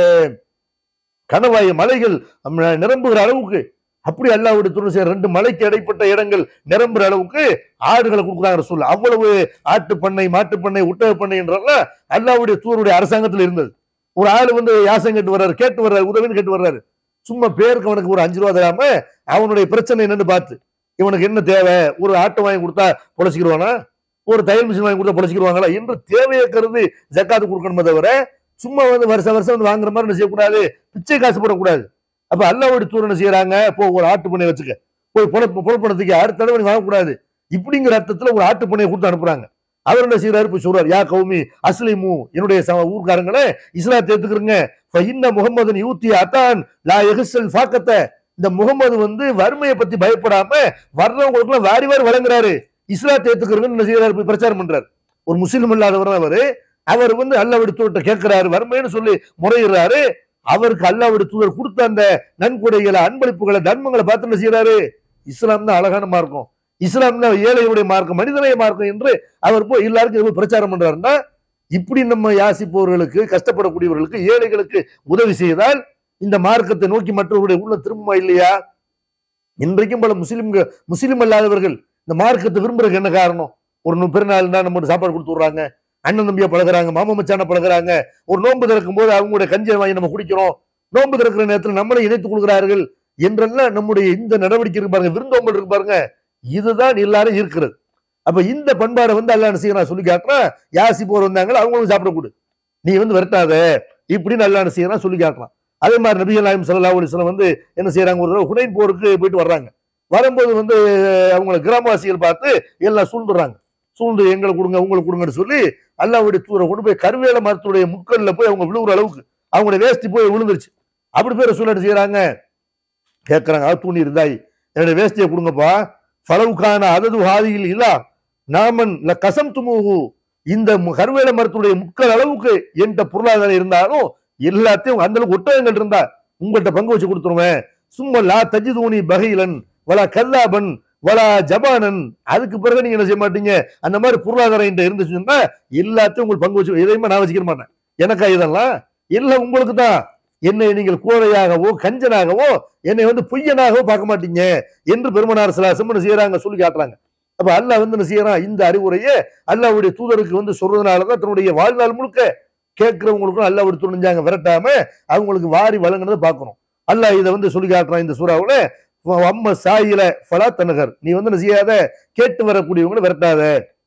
கணவாய் மலைகள் அம், நிரம்புகிற அளவுக்கு அப்படி அல்லாவுடைய தூதர் செய்யற ரெண்டு மலைக்கு இடைப்பட்ட இடங்கள் நிரம்புற அளவுக்கு ஆடுகளை கொடுக்குறாங்க சொல்ல அவ்வளவு ஆட்டு பண்ணை மாட்டு பண்ணை ஒட்டக பண்ணை என்றெல்லாம் அல்லாவுடைய தூருடைய அரசாங்கத்தில் இருந்தது ஒரு ஆள் வந்து யாசம் கேட்டு வர்றாரு கேட்டு வர்றாரு உதவின்னு கேட்டு வர்றாரு சும்மா பேருக்கு அவனுக்கு ஒரு அஞ்சு ரூபா தராம அவனுடைய பிரச்சனை என்னன்னு பார்த்து இவனுக்கு என்ன தேவை ஒரு ஆட்டை வாங்கி கொடுத்தா பொழைச்சிக்கிடுவானா ஒரு தையல் மிஷின் வாங்கி கொடுத்தா பொழைச்சிக்கிடுவாங்களா என்று தேவையை கருதி ஜக்காத்து கொடுக்கணுமே தவிர சும்மா வந்து வருஷம் வருஷம் வந்து வாங்குற மாதிரி என்ன செய்யக்கூடாது பிச்சை காசு போடக்கூடாது அப்ப அல்லாவுடைய தூர் என்ன செய்யறாங்க போ ஒரு ஆட்டு பண்ணை வச்சுக்க போய் பொழ பொழப்பணத்துக்கு அடுத்த தடவை நீ வாங்கக்கூடாது இப்படிங்கிற அர்த்தத்துல ஒரு ஆட்டு பண்ணையை கொடுத்து அனுப்புறாங்க அவர் என்ன செய்யறாரு போய் சொல்றாரு யா கௌமி அஸ்லிமு என்னுடைய சம ஊர்க்காரங்களே இஸ்லாத்தை ஏத்துக்கிறங்க இன்ன முகமது யூத்தி அத்தான் லா எஹிசல் ஃபாக்கத்தை இந்த முகமது வந்து வறுமையை பத்தி பயப்படாம வர்றவங்களுக்கு எல்லாம் வாரி வாரி வழங்குறாரு இஸ்லாத்தை ஏத்துக்கிறங்கன்னு என்ன செய்யறாரு போய் பிரச்சாரம் பண்றாரு ஒரு முஸ்லீம் இல்லாதவர் அவரு அவர் வந்து அல்லாவுடைய தூதர்கிட்ட கேட்கிறாரு வறுமைன்னு சொல்லி முறையிடுறாரு அவருக்கு அல்லாவுடைய தூதர் கொடுத்த அந்த நன்கொடைகளை அன்பளிப்புகளை தர்மங்களை பார்த்து என்ன செய்யறாரு இஸ்லாம் தான் அழகான மார்க்கம் இஸ்லாம் தான் ஏழையுடைய மார்க்கம் மனிதனைய மார்க்கம் என்று அவர் போய் எல்லாருக்கும் இது போய் பிரச்சாரம் பண்றாருன்னா இப்படி நம்ம யாசிப்பவர்களுக்கு கஷ்டப்படக்கூடியவர்களுக்கு ஏழைகளுக்கு உதவி செய்தால் இந்த மார்க்கத்தை நோக்கி மற்றவர்களுடைய உள்ள திரும்புமா இல்லையா இன்றைக்கும் பல முஸ்லிம்கள் முஸ்லிம் அல்லாதவர்கள் இந்த மார்க்கத்தை விரும்புறதுக்கு என்ன காரணம் ஒரு நு- பெருநாள்னா நம்ம சாப்பாடு கொடுத்து விடுறாங்க அண்ணன் தம்பியா பழகுறாங்க மாமா மச்சான பழகுறாங்க ஒரு நோன்பு திறக்கும் போது அவங்களுடைய கஞ்சியை வாங்கி நம்ம குடிக்கிறோம் நோன்பு திறக்கிற நேரத்தில் நம்மளை இணைத்துக் கொள்கிறார்கள் என்றெல்லாம் நம்முடைய இந்த நடவடிக்கை இருக்கு பாருங்க விருந்தோம்பல் இருக்கு பாருங்க இதுதான் எல்லாரும் இருக்கிறது அப்ப இந்த பண்பாடை வந்து அல்லா என்ன செய்யறான் சொல்லி காட்டுறான் யாசி போர் வந்தாங்களோ அவங்களும் சாப்பிட கொடு நீ வந்து விரட்டாத இப்படின்னு அல்லா என்ன செய்யறான் சொல்லி காட்டுறான் அதே மாதிரி நபி அல்லாஹிம் சல்லா அலிஸ்லாம் வந்து என்ன செய்யறாங்க ஒரு தடவை ஹுனைன் போருக்கு போயிட்டு வர்றாங்க வரும்போது வந்து அவங்கள கிராமவாசிகள் பார்த்து எல்லாம் சூழ்ந்துடுறாங்க சூழ்ந்து எங்களுக்கு கொடுங்க உங்களுக்கு கொடுங்கன்னு சொல்லி அல்லாவுடைய தூரை கொண்டு போய் கருவேல மரத்துடைய முக்கல்ல போய் அவங்க விழுவுற அளவுக்கு அவங்களுடைய வேஷ்டி போய் விழுந்துருச்சு அப்படி பேர் சொல்லிட்டு செய்யறாங்க கேட்கறாங்க ஆத்தூணி இருந்தாய் என்னுடைய வேஷ்டியை கொடுங்கப்பா ஃபலவுக்கான அதது ஹாதியில் இல்லா நாமன் ல கசம் துமுகு இந்த மு- கருவேல மரத்துடைய முக்கல் அளவுக்கு என்கிட்ட பொருளாதாரம் இருந்தாலும் எல்லாத்தையும் அந்த அளவுக்கு ஒட்டகங்கள் இருந்தா உங்கள்கிட்ட பங்கு வச்சு கொடுத்துருவேன் சும்மா லா தஜிதூனி பகைலன் வலா கல்லாபன் வலா ஜபானன் அதுக்கு பிறகு நீங்க என்ன செய்ய மாட்டீங்க அந்த மாதிரி பொருளாதாரம் என்கிட்ட இருந்துச்சுன்னா எல்லாத்தையும் உங்களுக்கு பங்கு வச்சு எதையுமே நான் வச்சுக்க மாட்டேன் எனக்கா இதெல்லாம் எல்லாம் உங்களுக்கு தான் என்னை நீங்கள் கோழையாகவோ கஞ்சனாகவோ என்னை வந்து பொய்யனாகவோ பார்க்க மாட்டீங்க என்று பெருமனார் சிலாசம் என்ன செய்யறாங்க சொல்லி காட்டுறாங்க அப்ப அல்லாஹ் வந்து என்ன செய்யறான் இந்த அறிவுரையை அல்லாஹ்வுடைய தூதருக்கு வந்து சொல்றதுனாலதான் தன்னுடைய வாழ்நாள் முழுக்க கேட்கிறவங்களுக்கும் அல்லாஹ்வுடைய துணிஞ்சாங்க விரட்டாம அவங்களுக்கு வாரி வழங்குனதை பார்க்கணும் அல்லாஹ் இதை வந்து சொல்லி காட்டுறான் இந்த சூறாவுல அம்ம சாயில ஃபலா தனகர் நீ வந்து என்ன செய்யாத கேட்டு வரக்கூடியவங்களை விரட்டாத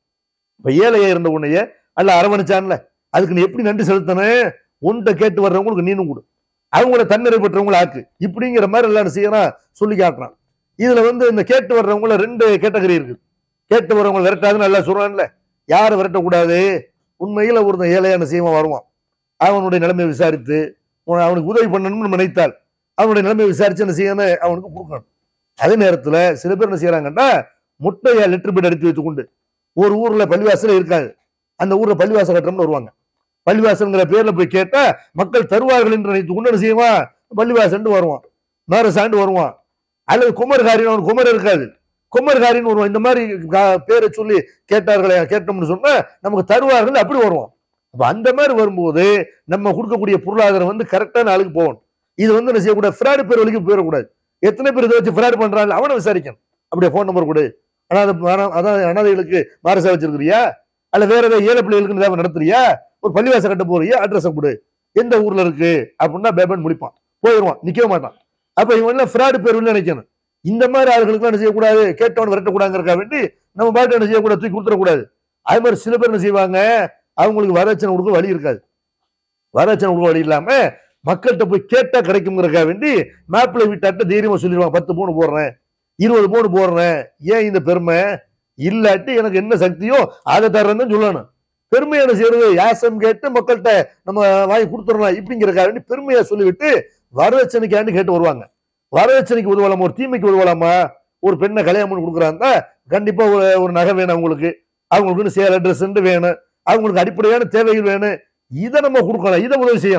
இப்ப ஏழையா இருந்த உன்னைய அல்ல அரவணைச்சான்ல அதுக்கு நீ எப்படி நன்றி செலுத்தணும் உன்கிட்ட கேட்டு வர்றவங்களுக்கு நீனும் கொடு அவங்கள தன்னிறை பெற்றவங்கள ஆக்கு இப்படிங்கிற மாதிரி எல்லாம் என்ன செய்யறான் சொல்லி காட்டுறான் இதுல வந்து இந்த கேட்டு வர்றவங்கள ரெண்டு கேட்டகரி இருக்கு கேட்டு வர்றவங்க விரட்டாதுன்னு நல்லா சொல்றான்ல யாரை விரட்டக்கூடாது உண்மையில ஒருத்தன் ஏழையான செய்வன் வருவான் அவனுடைய நிலைமையை விசாரித்து உன- அவனுக்கு உதவி பண்ணணும்னு நினைத்தால் அவனுடைய நிலைமையை விசாரிச்சு என்ன செய்யணும் அவனுக்கு கொடுக்கணும் அதே நேரத்துல சில பேர் என்ன செய்யறாங்கன்னா முட்டையை லெட்டர் பீட் எடுத்து வைத்துக் கொண்டு ஒரு ஊர்ல பள்ளிவாசல இருக்காது அந்த ஊர்ல பள்ளிவாசல் கட்டுறோம்னு வருவாங்க பள்ளிவாசல்ங்கிற பேர்ல போய் கேட்டா மக்கள் தருவார்கள் என்று நினைத்து கொண்டு என்ன செய்வான் பள்ளிவாசல்னு வருவான் மேரசாண்டு வருவான் அல்லது குமர்காரின்னு ஒரு குமர் இருக்காது குமர்காரின்னு வருவான் இந்த மாதிரி கா- பேரை சொல்லி கேட்டார்களே கேட்டோம்னு சொன்னா நமக்கு தருவார்கள் அப்படி வருவான் அப்ப அந்த மாதிரி வரும்போது நம்ம கொடுக்கக்கூடிய பொருளாதாரம் வந்து கரெக்டான ஆளுக்கு போகணும் இது வந்து என்ன செய்யக்கூடாது ஃப்ராடு பேர் வழிக்கு போயிடக்கூடாது எத்தனை பேர் இதை வச்சு ஃப்ராட் பண்றாங்க அவனை விசாரிக்கணும் அப்படியே ஃபோன் நம்பர் கொடு அனாதை அனா- அதான் அனாதைகளுக்கு மாரசா வச்சிருக்கிறியா அல்ல வேற ஏதாவது ஏழை பிள்ளைகளுக்கு ஏதாவது நடத்துறியா ஒரு பள்ளிவாசல் கட்ட போறியா அட்ரஸை கொடு எந்த ஊர்ல இருக்கு அப்படின்னா பேபன் முடிப்பான் போயிடுவான் நிக்கவே மாட்டான் அப்ப இவன் எல்லாம் ஃப்ராடு பேர் நினைக்கணும் இந்த மாதிரி ஆளுகளுக்கு என்ன செய்யக்கூடாது கேட்டவன் விரட்டக்கூடாங்கிறக்கா வேண்டி நம்ம பாட்டு என்ன செய்யக்கூடாது தூக்கி கொடுத்துடக்கூடாது அது மாதிரி சில பேர் என்ன செய்வாங்க அவங்களுக்கு வரதட்சணை கொடுக்க வழி இருக்காது வரதட்சணை கொடுக்க வழி இல்லாம மக்கள்கிட்ட போய் கேட்டா கிடைக்குங்கிறக்கா வேண்டி மேப்ல விட்டாட்ட தைரியமா சொல்லிடுவாங்க பத்து பவுன் போடுறேன் இருபது பவுன் போடுறேன் ஏன் இந்த பெருமை இல்லாட்டி எனக்கு என்ன சக்தியோ அதை தர்றேன்னு சொல்லணும் பெருமையான செய்யறது யாசம் கேட்டு மக்கள்கிட்ட நம்ம வாங்கி கொடுத்துடலாம் இப்படிங்கிறக்கா வேண்டி பெருமையா சொல்லிவிட்டு வரதட்சணைக்காண்டி கேட்டு வருவாங்க வரதட்சணைக்கு உதவலாமா ஒரு தீமைக்கு உதவலாமா ஒரு பெண்ணை கல்யாணம் பண்ணி கொடுக்குறாங்க கண்டிப்பா ஒரு ஒரு நகை வேணும் அவங்களுக்கு அவங்களுக்கு சேல ட்ரெஸ் வேணும் அவங்களுக்கு அடிப்படையான தேவைகள் வேணும் இதை நம்ம கொடுக்கலாம் இதை உதவி செய்யலாம்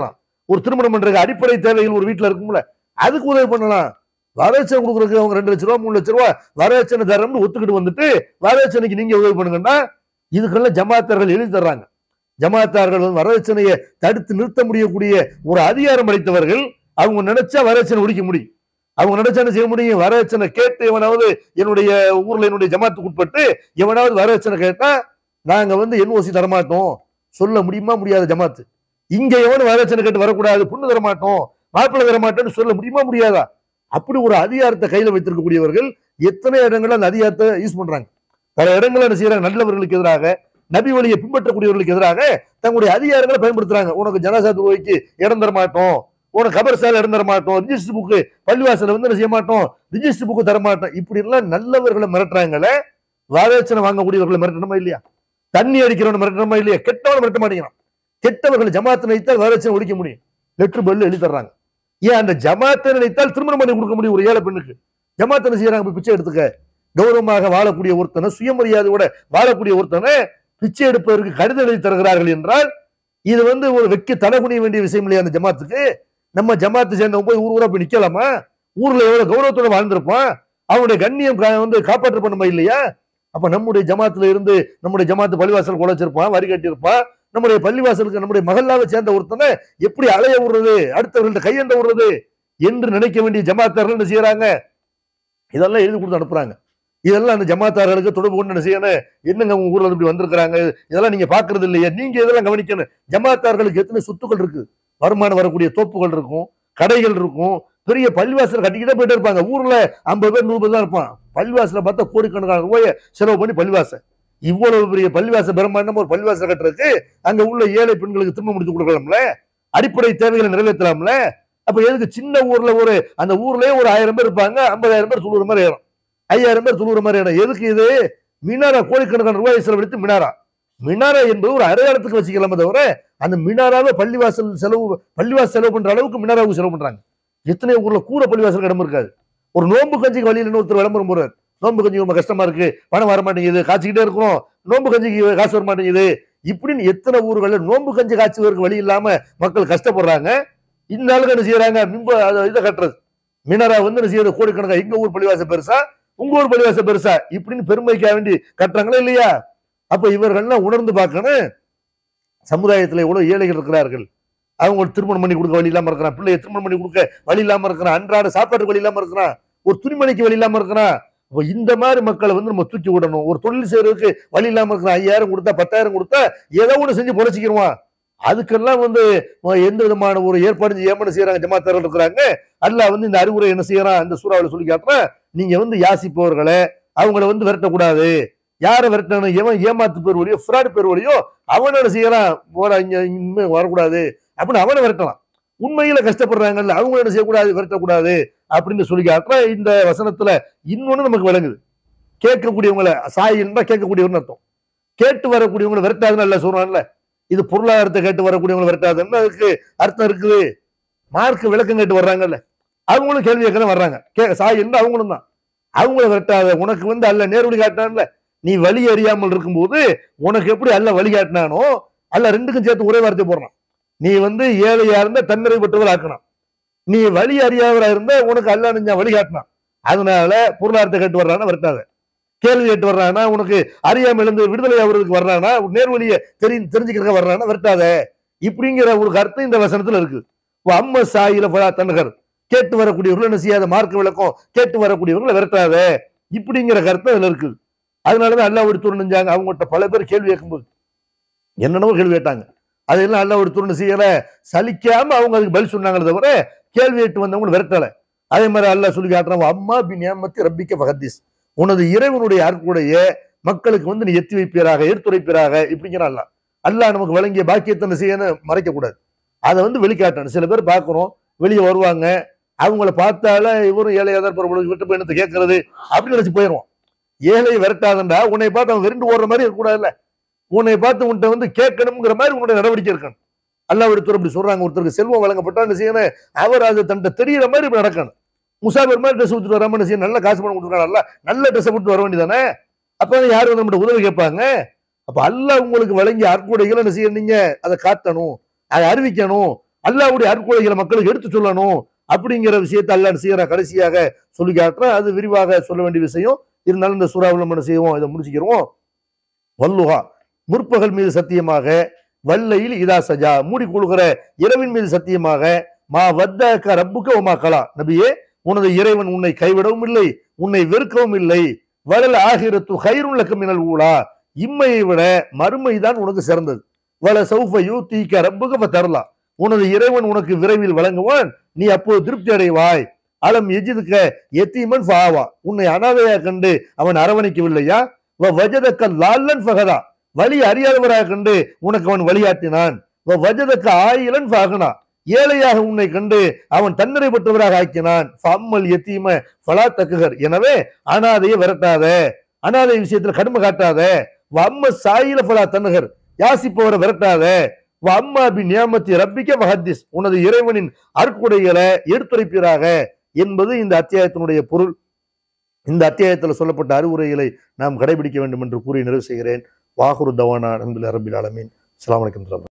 ஒரு திருமணம் பண்றதுக்கு அடிப்படை தேவைகள் ஒரு வீட்டுல இருக்கும்ல அதுக்கு உதவி பண்ணலாம் வரதட்சணை கொடுக்குறதுக்கு அவங்க ரெண்டு லட்ச ரூபா மூணு லட்ச ரூபா வரதட்சணை தரம்னு ஒத்துக்கிட்டு வந்துட்டு வரதட்சணைக்கு நீங்க உதவி பண்ணுங்கன்னா இதுக்கெல்லாம் ஜமாத்தார்கள் எழுதி தர்றாங்க ஜமாத்தார்கள் வந்து வரதட்சணையை தடுத்து நிறுத்த முடியக்கூடிய ஒரு அதிகாரம் படைத்தவர்கள் அவங்க நினைச்சா வரதட்சணை ஒழிக்க முடியும் அவங்க நினைச்சா என்ன செய்ய முடியும் வரதட்சணை கேட்டு எவனாவது என்னுடைய ஊர்ல என்னுடைய ஜமாத்துக்கு உட்பட்டு எவனாவது வரதட்சணை கேட்டா நாங்க வந்து என்ஓசி தரமாட்டோம் சொல்ல முடியுமா முடியாத ஜமாத்து இங்க எவனும் வரதட்சணை கேட்டு வரக்கூடாது பொண்ணு தரமாட்டோம் மாப்பிள்ளை தரமாட்டோம்னு சொல்ல முடியுமா முடியாதா அப்படி ஒரு அதிகாரத்தை கையில வைத்திருக்கக்கூடியவர்கள் எத்தனை இடங்கள்ல அந்த அதிகாரத்தை யூஸ் பண்றாங்க பல இடங்கள்ல என்ன செய்யறாங்க நல்லவர்களுக்கு எதிராக நபி வழியை பின்பற்றக்கூடியவர்களுக்கு எதிராக தங்களுடைய அதிகாரங்களை பயன்படுத்துறாங்க உனக்கு ஜனசா துருவைக்கு இடம் தர மாட்டோம் உனக்கு கபர்சால இடம் தர மாட்டோம் ரிஜிஸ்டர் புக்கு பள்ளிவாசல வந்து என்ன செய்ய மாட்டோம் ரிஜிஸ்டர் புக்கு தர மாட்டோம் இப்படி எல்லாம் நல்லவர்களை மிரட்டுறாங்களே வரதட்சணை வாங்கக்கூடியவர்களை மிரட்டணுமா இல்லையா தண்ணி அடிக்கிறவனை மிரட்டணுமா இல்லையா கெட்டவனை மிரட்ட மாட்டேங்கிறான் கெட்டவர்களை ஜமாத்து நினைத்தால் வரதட்சணை ஒழிக்க முடியும் லெட்டர் பல்லு எழுதி தர்றாங்க ஏன் அந்த ஜமாத்தை நினைத்தால் திருமணம் பண்ணி கொடுக்க முடியும் ஒரு ஏழை பெண்ணுக்கு ஜமாத்தை என்ன செய்யறாங்க போய் பிச்சை எடுத்துக்க கௌரவமாக வாழக்கூடிய ஒருத்தனை சுயமரியாதையோட வாழக்கூடிய ஒருத்தனை பிச்சை எடுப்பதற்கு கடிதம் எழுதி தருகிறார்கள் என்றால் இது வந்து ஒரு வெக்க தலை குனிய வேண்டிய விஷயம் இல்லையா அந்த ஜமாத்துக்கு நம்ம ஜமாத்து சேர்ந்தவங்க போய் ஊர் ஊரா போய் நிக்கலாமா ஊர்ல எவ்வளவு கௌரவத்தோட வாழ்ந்திருப்பான் அவனுடைய கண்ணியம் கா- வந்து காப்பாற்ற பண்ணுமா இல்லையா அப்ப நம்முடைய ஜமாத்துல இருந்து நம்முடைய ஜமாத்து பள்ளிவாசல் குலைச்சிருப்பான் வரி கட்டியிருப்பான் நம்முடைய பள்ளிவாசலுக்கு நம்முடைய மகல்லாவை சேர்ந்த ஒருத்தனை எப்படி அலைய விடுறது அடுத்தவர்கள்ட்ட கையெண்ட விடுறது என்று நினைக்க வேண்டிய ஜமாத்தார்கள் என்ன செய்யறாங்க இதெல்லாம் எழுதி கொடுத்து அனுப்புறாங்க இதெல்லாம் அந்த ஜமாத்தார்களுக்கு தொடர்பு கொண்டு என்ன செய்யணும் என்னங்க உங்க ஊர்ல இப்படி வந்திருக்கிறாங்க இதெல்லாம் நீங்க பாக்குறது இல்லையா நீங்க இதெல்லாம் கவனிக்கணும் ஜமாத்தார்களுக்கு எத்தனை சொத்துக்கள் இருக்கு வருமானம் வரக்கூடிய தோப்புகள் இருக்கும் கடைகள் இருக்கும் பெரிய பள்ளிவாசல் கட்டிக்கிட்டே போயிட்டே இருப்பாங்க ஊர்ல ஐம்பது பேர் நூறு பேர் தான் இருப்பான் பள்ளிவாசல பார்த்தா கோடிக்கணக்கான ரூபாயை செலவு பண்ணி பள்ளிவாசல் இவ்வளவு பெரிய பள்ளிவாசல் பிரம்மாண்டம் ஒரு பள்ளிவாசல் கட்டுறதுக்கு அங்க உள்ள ஏழை பெண்களுக்கு திரும்ப முடித்து கொடுக்கலாம்ல அடிப்படை தேவைகளை நிறைவேற்றலாம்ல அப்ப எதுக்கு சின்ன ஊர்ல ஒரு அந்த ஊர்லயே ஒரு ஆயிரம் பேர் இருப்பாங்க ஐம்பதாயிரம் பேர் துளுற மாதிரி ஏறும் ஐயாயிரம் பேர் துளுற மாதிரி ஏறும் எதுக்கு இது மினாரா கோடிக்கணக்கான ரூபாய் செலவழித்து மினாரா மினாரா என்பது ஒரு அடையாளத்துக்கு வச்சுக்கலாமே தவிர அந்த மினாராவை பள்ளிவாசல் செலவு பள்ளிவாசல் செலவு பண்ற அளவுக்கு மினாராவுக்கு செலவு பண்றாங்க எத்தனை ஊர்ல கூட பள்ளிவாசல் இடம் இருக்காது ஒரு நோன்பு கஞ்சிக்கு வழியில் ஒருத்தர் விளம்பரம் போறாரு நோன்பு கஞ்சி ரொம்ப கஷ்டமா இருக்கு பணம் வர மாட்டேங்குது காய்ச்சிக்கிட்டே இருக்கிறோம் நோன்பு கஞ்சிக்கு காசு வர மாட்டேங்குது இப்படின்னு எத்தனை ஊர்களில் நோன்பு கஞ்சி காய்ச்சுவதற்கு வழி இல்லாம மக்கள் கஷ்டப்படுறாங்க இந்த ஆளுங்க என்ன செய்யறாங்க மிம்ப அதை இதை கட்டுறது மினரா வந்து என்ன செய்யறது கோடிக்கணக்கா எங்க ஊர் பள்ளிவாசல் பெருசா உங்க ஊர் பள்ளிவாசல் பெருசா இப்படின்னு பெருமைக்காக வேண்டி கட்டுறாங்களா இல்லையா அப்ப இவர்கள்லாம் உணர்ந்து பார்க்கணும் சமுதாயத்துல எவ்வளவு ஏழைகள் இருக்கிறார்கள் அவங்க ஒரு திருமணம் பண்ணி கொடுக்க வழி இல்லாம இருக்கிறான் பிள்ளைய திருமணம் பண்ணி கொடுக்க வழி இல்லாம இருக்கிறான் அன்றாட சாப்பாட்டுக்கு வழி இல்லாம இருக்கிறான் ஒரு துணிமணிக்கு வழி இல்லாம இருக்கிறான் அப்ப இந்த மாதிரி மக்களை வந்து நம்ம தூக்கி விடணும் ஒரு தொழில் செய்யறதுக்கு வழி இல்லாம இருக்கிறான் ஐயாயிரம் கொடுத்தா பத்தாயிரம் கொடுத்தா ஏதோ ஒண்ணு செஞ்சு பொழைச்சிக்கிருவான் அதுக்கெல்லாம் வந்து அஹ், எந்த விதமான ஒரு ஏற்பாடு செய்யாம செய்யறாங்க ஜமாத்தார்கள் இருக்கிறாங்க அல்லாஹ் வந்து இந்த அறிவுரை என்ன செய்யறான் இந்த சூறாவில் சொல்லி காட்டுறான் நீங்க வந்து யாசிப்பவர்களை அவங்கள வந்து விரட்டக்கூடாது யாரை விரட்டணும் எவன் ஏமாத்து பேர் வழியோ ஃப்ராடு பேர் வழியோ அவன் என்ன செய்யறான் போடா இங்க இனிமே வரக்கூடாது அப்படின்னு அவனை விரட்டலாம் உண்மையில கஷ்டப்படுறாங்கல்ல அவங்க என்ன செய்யக்கூடாது விரட்டக்கூடாது அப்படின்னு சொல்லி காட்டுறான் இந்த வசனத்துல இன்னொன்னு நமக்கு விளங்குது கேட்கக்கூடியவங்களை சாய் என்பா கேட்கக்கூடியவர்னு அர்த்தம் கேட்டு வரக்கூடியவங்களை விரட்டாதுன்னு அல்ல சொல்றான்ல இது பொருளாதாரத்தை கேட்டு வரக்கூடியவங்களை விரட்டாதுன்னு அதுக்கு அர்த்தம் இருக்குது மார்க் விளக்கம் கேட்டு வர்றாங்கல்ல அவங்களும் கேள்வி கேட்க தான் வர்றாங்க கே சாய் என்று அவங்களும் தான் அவங்கள விரட்டாத உனக்கு வந்து அல்ல நேர்வழி காட்டினான்ல நீ வழி அறியாமல் இருக்கும்போது உனக்கு எப்படி அல்ல வழி காட்டினானோ அல்ல ரெண்டுக்கும் சேர்த்து ஒரே வார்த்தை போடுறான் நீ வந்து ஏழையா இருந்த தன்னிறை பெற்றவர் ஆக்கணும் நீ வழி அறியாதவரா இருந்த உனக்கு அல்ல நெஞ்சா வழி காட்டினான் அதனால பொருளாதாரத்தை கேட்டு வர்றானா விரட்டாத கேள்வி கேட்டு வர்றானா உனக்கு அறியாம இருந்து விடுதலை ஆகுறதுக்கு வர்றானா நேர்வழியை தெரி தெரிஞ்சுக்கிறதுக்கு வர்றானா விரட்டாத இப்படிங்கிற ஒரு கருத்து இந்த வசனத்துல இருக்கு இப்ப அம்ம சாயில பலா தன்னகர் கேட்டு வரக்கூடியவர்கள் என்ன செய்யாத மார்க்க விளக்கம் கேட்டு வரக்கூடியவர்களை விரட்டாத இப்படிங்கிற கருத்து அதுல இருக்குது அதனாலதான் அல்லா ஒரு துருணிஞ்சாங்க அவங்ககிட்ட பல பேர் கேள்வி கேட்கும்போது என்னென்னவோ கேள்வி கேட்டாங்க அதெல்லாம் அல்லா ஒரு துருணு செய்யல சலிக்காம அவங்க அதுக்கு பதில் சொன்னாங்களே தவிர கேள்வி கேட்டு வந்தவங்க விரட்டல அதே மாதிரி அல்லாஹ் சொல்லி காட்டுறாங்க அம்மா பி நியமத்தி ரப்பிக்க பகத்தீஸ் உனது இறைவனுடைய அற்புடைய மக்களுக்கு வந்து நீ எத்தி வைப்பீராக எடுத்துரைப்பீராக இப்படிங்கிறான் அல்லாஹ் அல்லாஹ் நமக்கு வழங்கிய பாக்கியத்தை என்ன செய்யணும் மறைக்க கூடாது அதை வந்து வெளிக்காட்டணும் சில பேர் பார்க்குறோம் வெளியே வருவாங்க அவங்கள பார்த்தால இவரும் ஏழையா தான் இருப்பார் விட்டு போய் என்னத்தை கேட்கறது அப்படின்னு நினைச்சு போயிடுவோம் ஏழை விரட்டாதண்டா உன்னை பார்த்து அவன் விருண்டு ஓடுற மாதிரி இருக்கக்கூடாதுல்ல உன்னை பார்த்து உன்கிட்ட வந்து கேட்கணுங்கிற மாதிரி உன்னுடைய நடவடிக்கை இருக்கணும் அல்லாஹ் ஒருத்தர் அப்படி சொல்றாங்க ஒருத்தருக்கு செல்வம் வழங்கப்பட்டா என்ன செய்யணும் அவர் அது தன்ட்ட தெரியிற மாதிரி இப்படி நடக்கணும் முசாபர் மாதிரி ட்ரெஸ் கொடுத்துட்டு வராம என்ன செய்யணும் நல்ல காசு பணம் கொடுத்துருக்காங்க நல்ல ட்ரெஸ் போட்டு வர வேண்டியதானே அப்ப யாரும் வந்து நம்மகிட்ட உதவி கேட்பாங்க அப்ப அல்லாஹ் உங்களுக்கு வழங்கிய அற்புடைகளை என்ன செய்யணும் நீங்க அதை காட்டணும் அதை அறிவிக்கணும் அல்லாவுடைய அற்கொலைகளை மக்களுக்கு எடுத்து சொல்லணும் அப்படிங்கிற விஷயத்தை அல்லாஹ் செய்யற கடைசியாக சொல்லி காட்டுறேன் அது விரிவாக சொல்ல வேண்டிய விஷயம் இருந்தாலும் இந்த சூறாவில் நம்ம என்ன செய்வோம் இதை முடிச்சுக்கிறோம் வல்லுஹா முற்பகல் மீது சத்தியமாக வல்லையில் இதா சஜா மூடி கொள்கிற இரவின் மீது சத்தியமாக மா வத்த ரப்புக்க உமா கலா நபியே உனது இறைவன் உன்னை கைவிடவும் இல்லை உன்னை வெறுக்கவும் இல்லை வளல் ஆகிரத்து ஹைருள்ளக்க மினல் ஊழா இம்மையை விட மறுமைதான் உனக்கு சிறந்தது வள சௌஃபையு தீக்க ரப்புக தரலாம் உனது இறைவன் உனக்கு விரைவில் வழங்குவான் நீ அப்போது திருப்தி அடைவாய் அலம் எஜிதுக்க எத்தீமன் ஃபாவா உன்னை அனாதையா கண்டு அவன் அரவணைக்கவில்லையா வ வஜதக்க லால்லன் ஃபகதா வழி அறியாதவராக கண்டு உனக்கு அவன் வழியாட்டினான் வ வஜதக்க ஆயிலன் ஃபகனா ஏழையாக உன்னை கண்டு அவன் தன்னிறைப்பட்டவராக ஆக்கினான் ஃபம்மல் எத்தீம ஃபலா தக்குகர் எனவே அனாதையை விரட்டாத அனாதை விஷயத்துல கடுமை காட்டாத வம்ம சாயில ஃபலா தன்னுகர் யாசிப்பவரை விரட்டாத அம்மா பி நியாமத்தி ரப்பிக்க வஹத்திஸ் உனது இறைவனின் அற்குடைகளை எடுத்துரைப்பீராக என்பது இந்த அத்தியாயத்தினுடைய பொருள் இந்த அத்தியாயத்தில் சொல்லப்பட்ட அறிவுரைகளை நாம் கடைபிடிக்க வேண்டும் என்று கூறி நிறைவு செய்கிறேன் வாகுரு தவானா அன்புல் அரபில் அலமீன் அஸ்ஸலாமு அலைக்கும்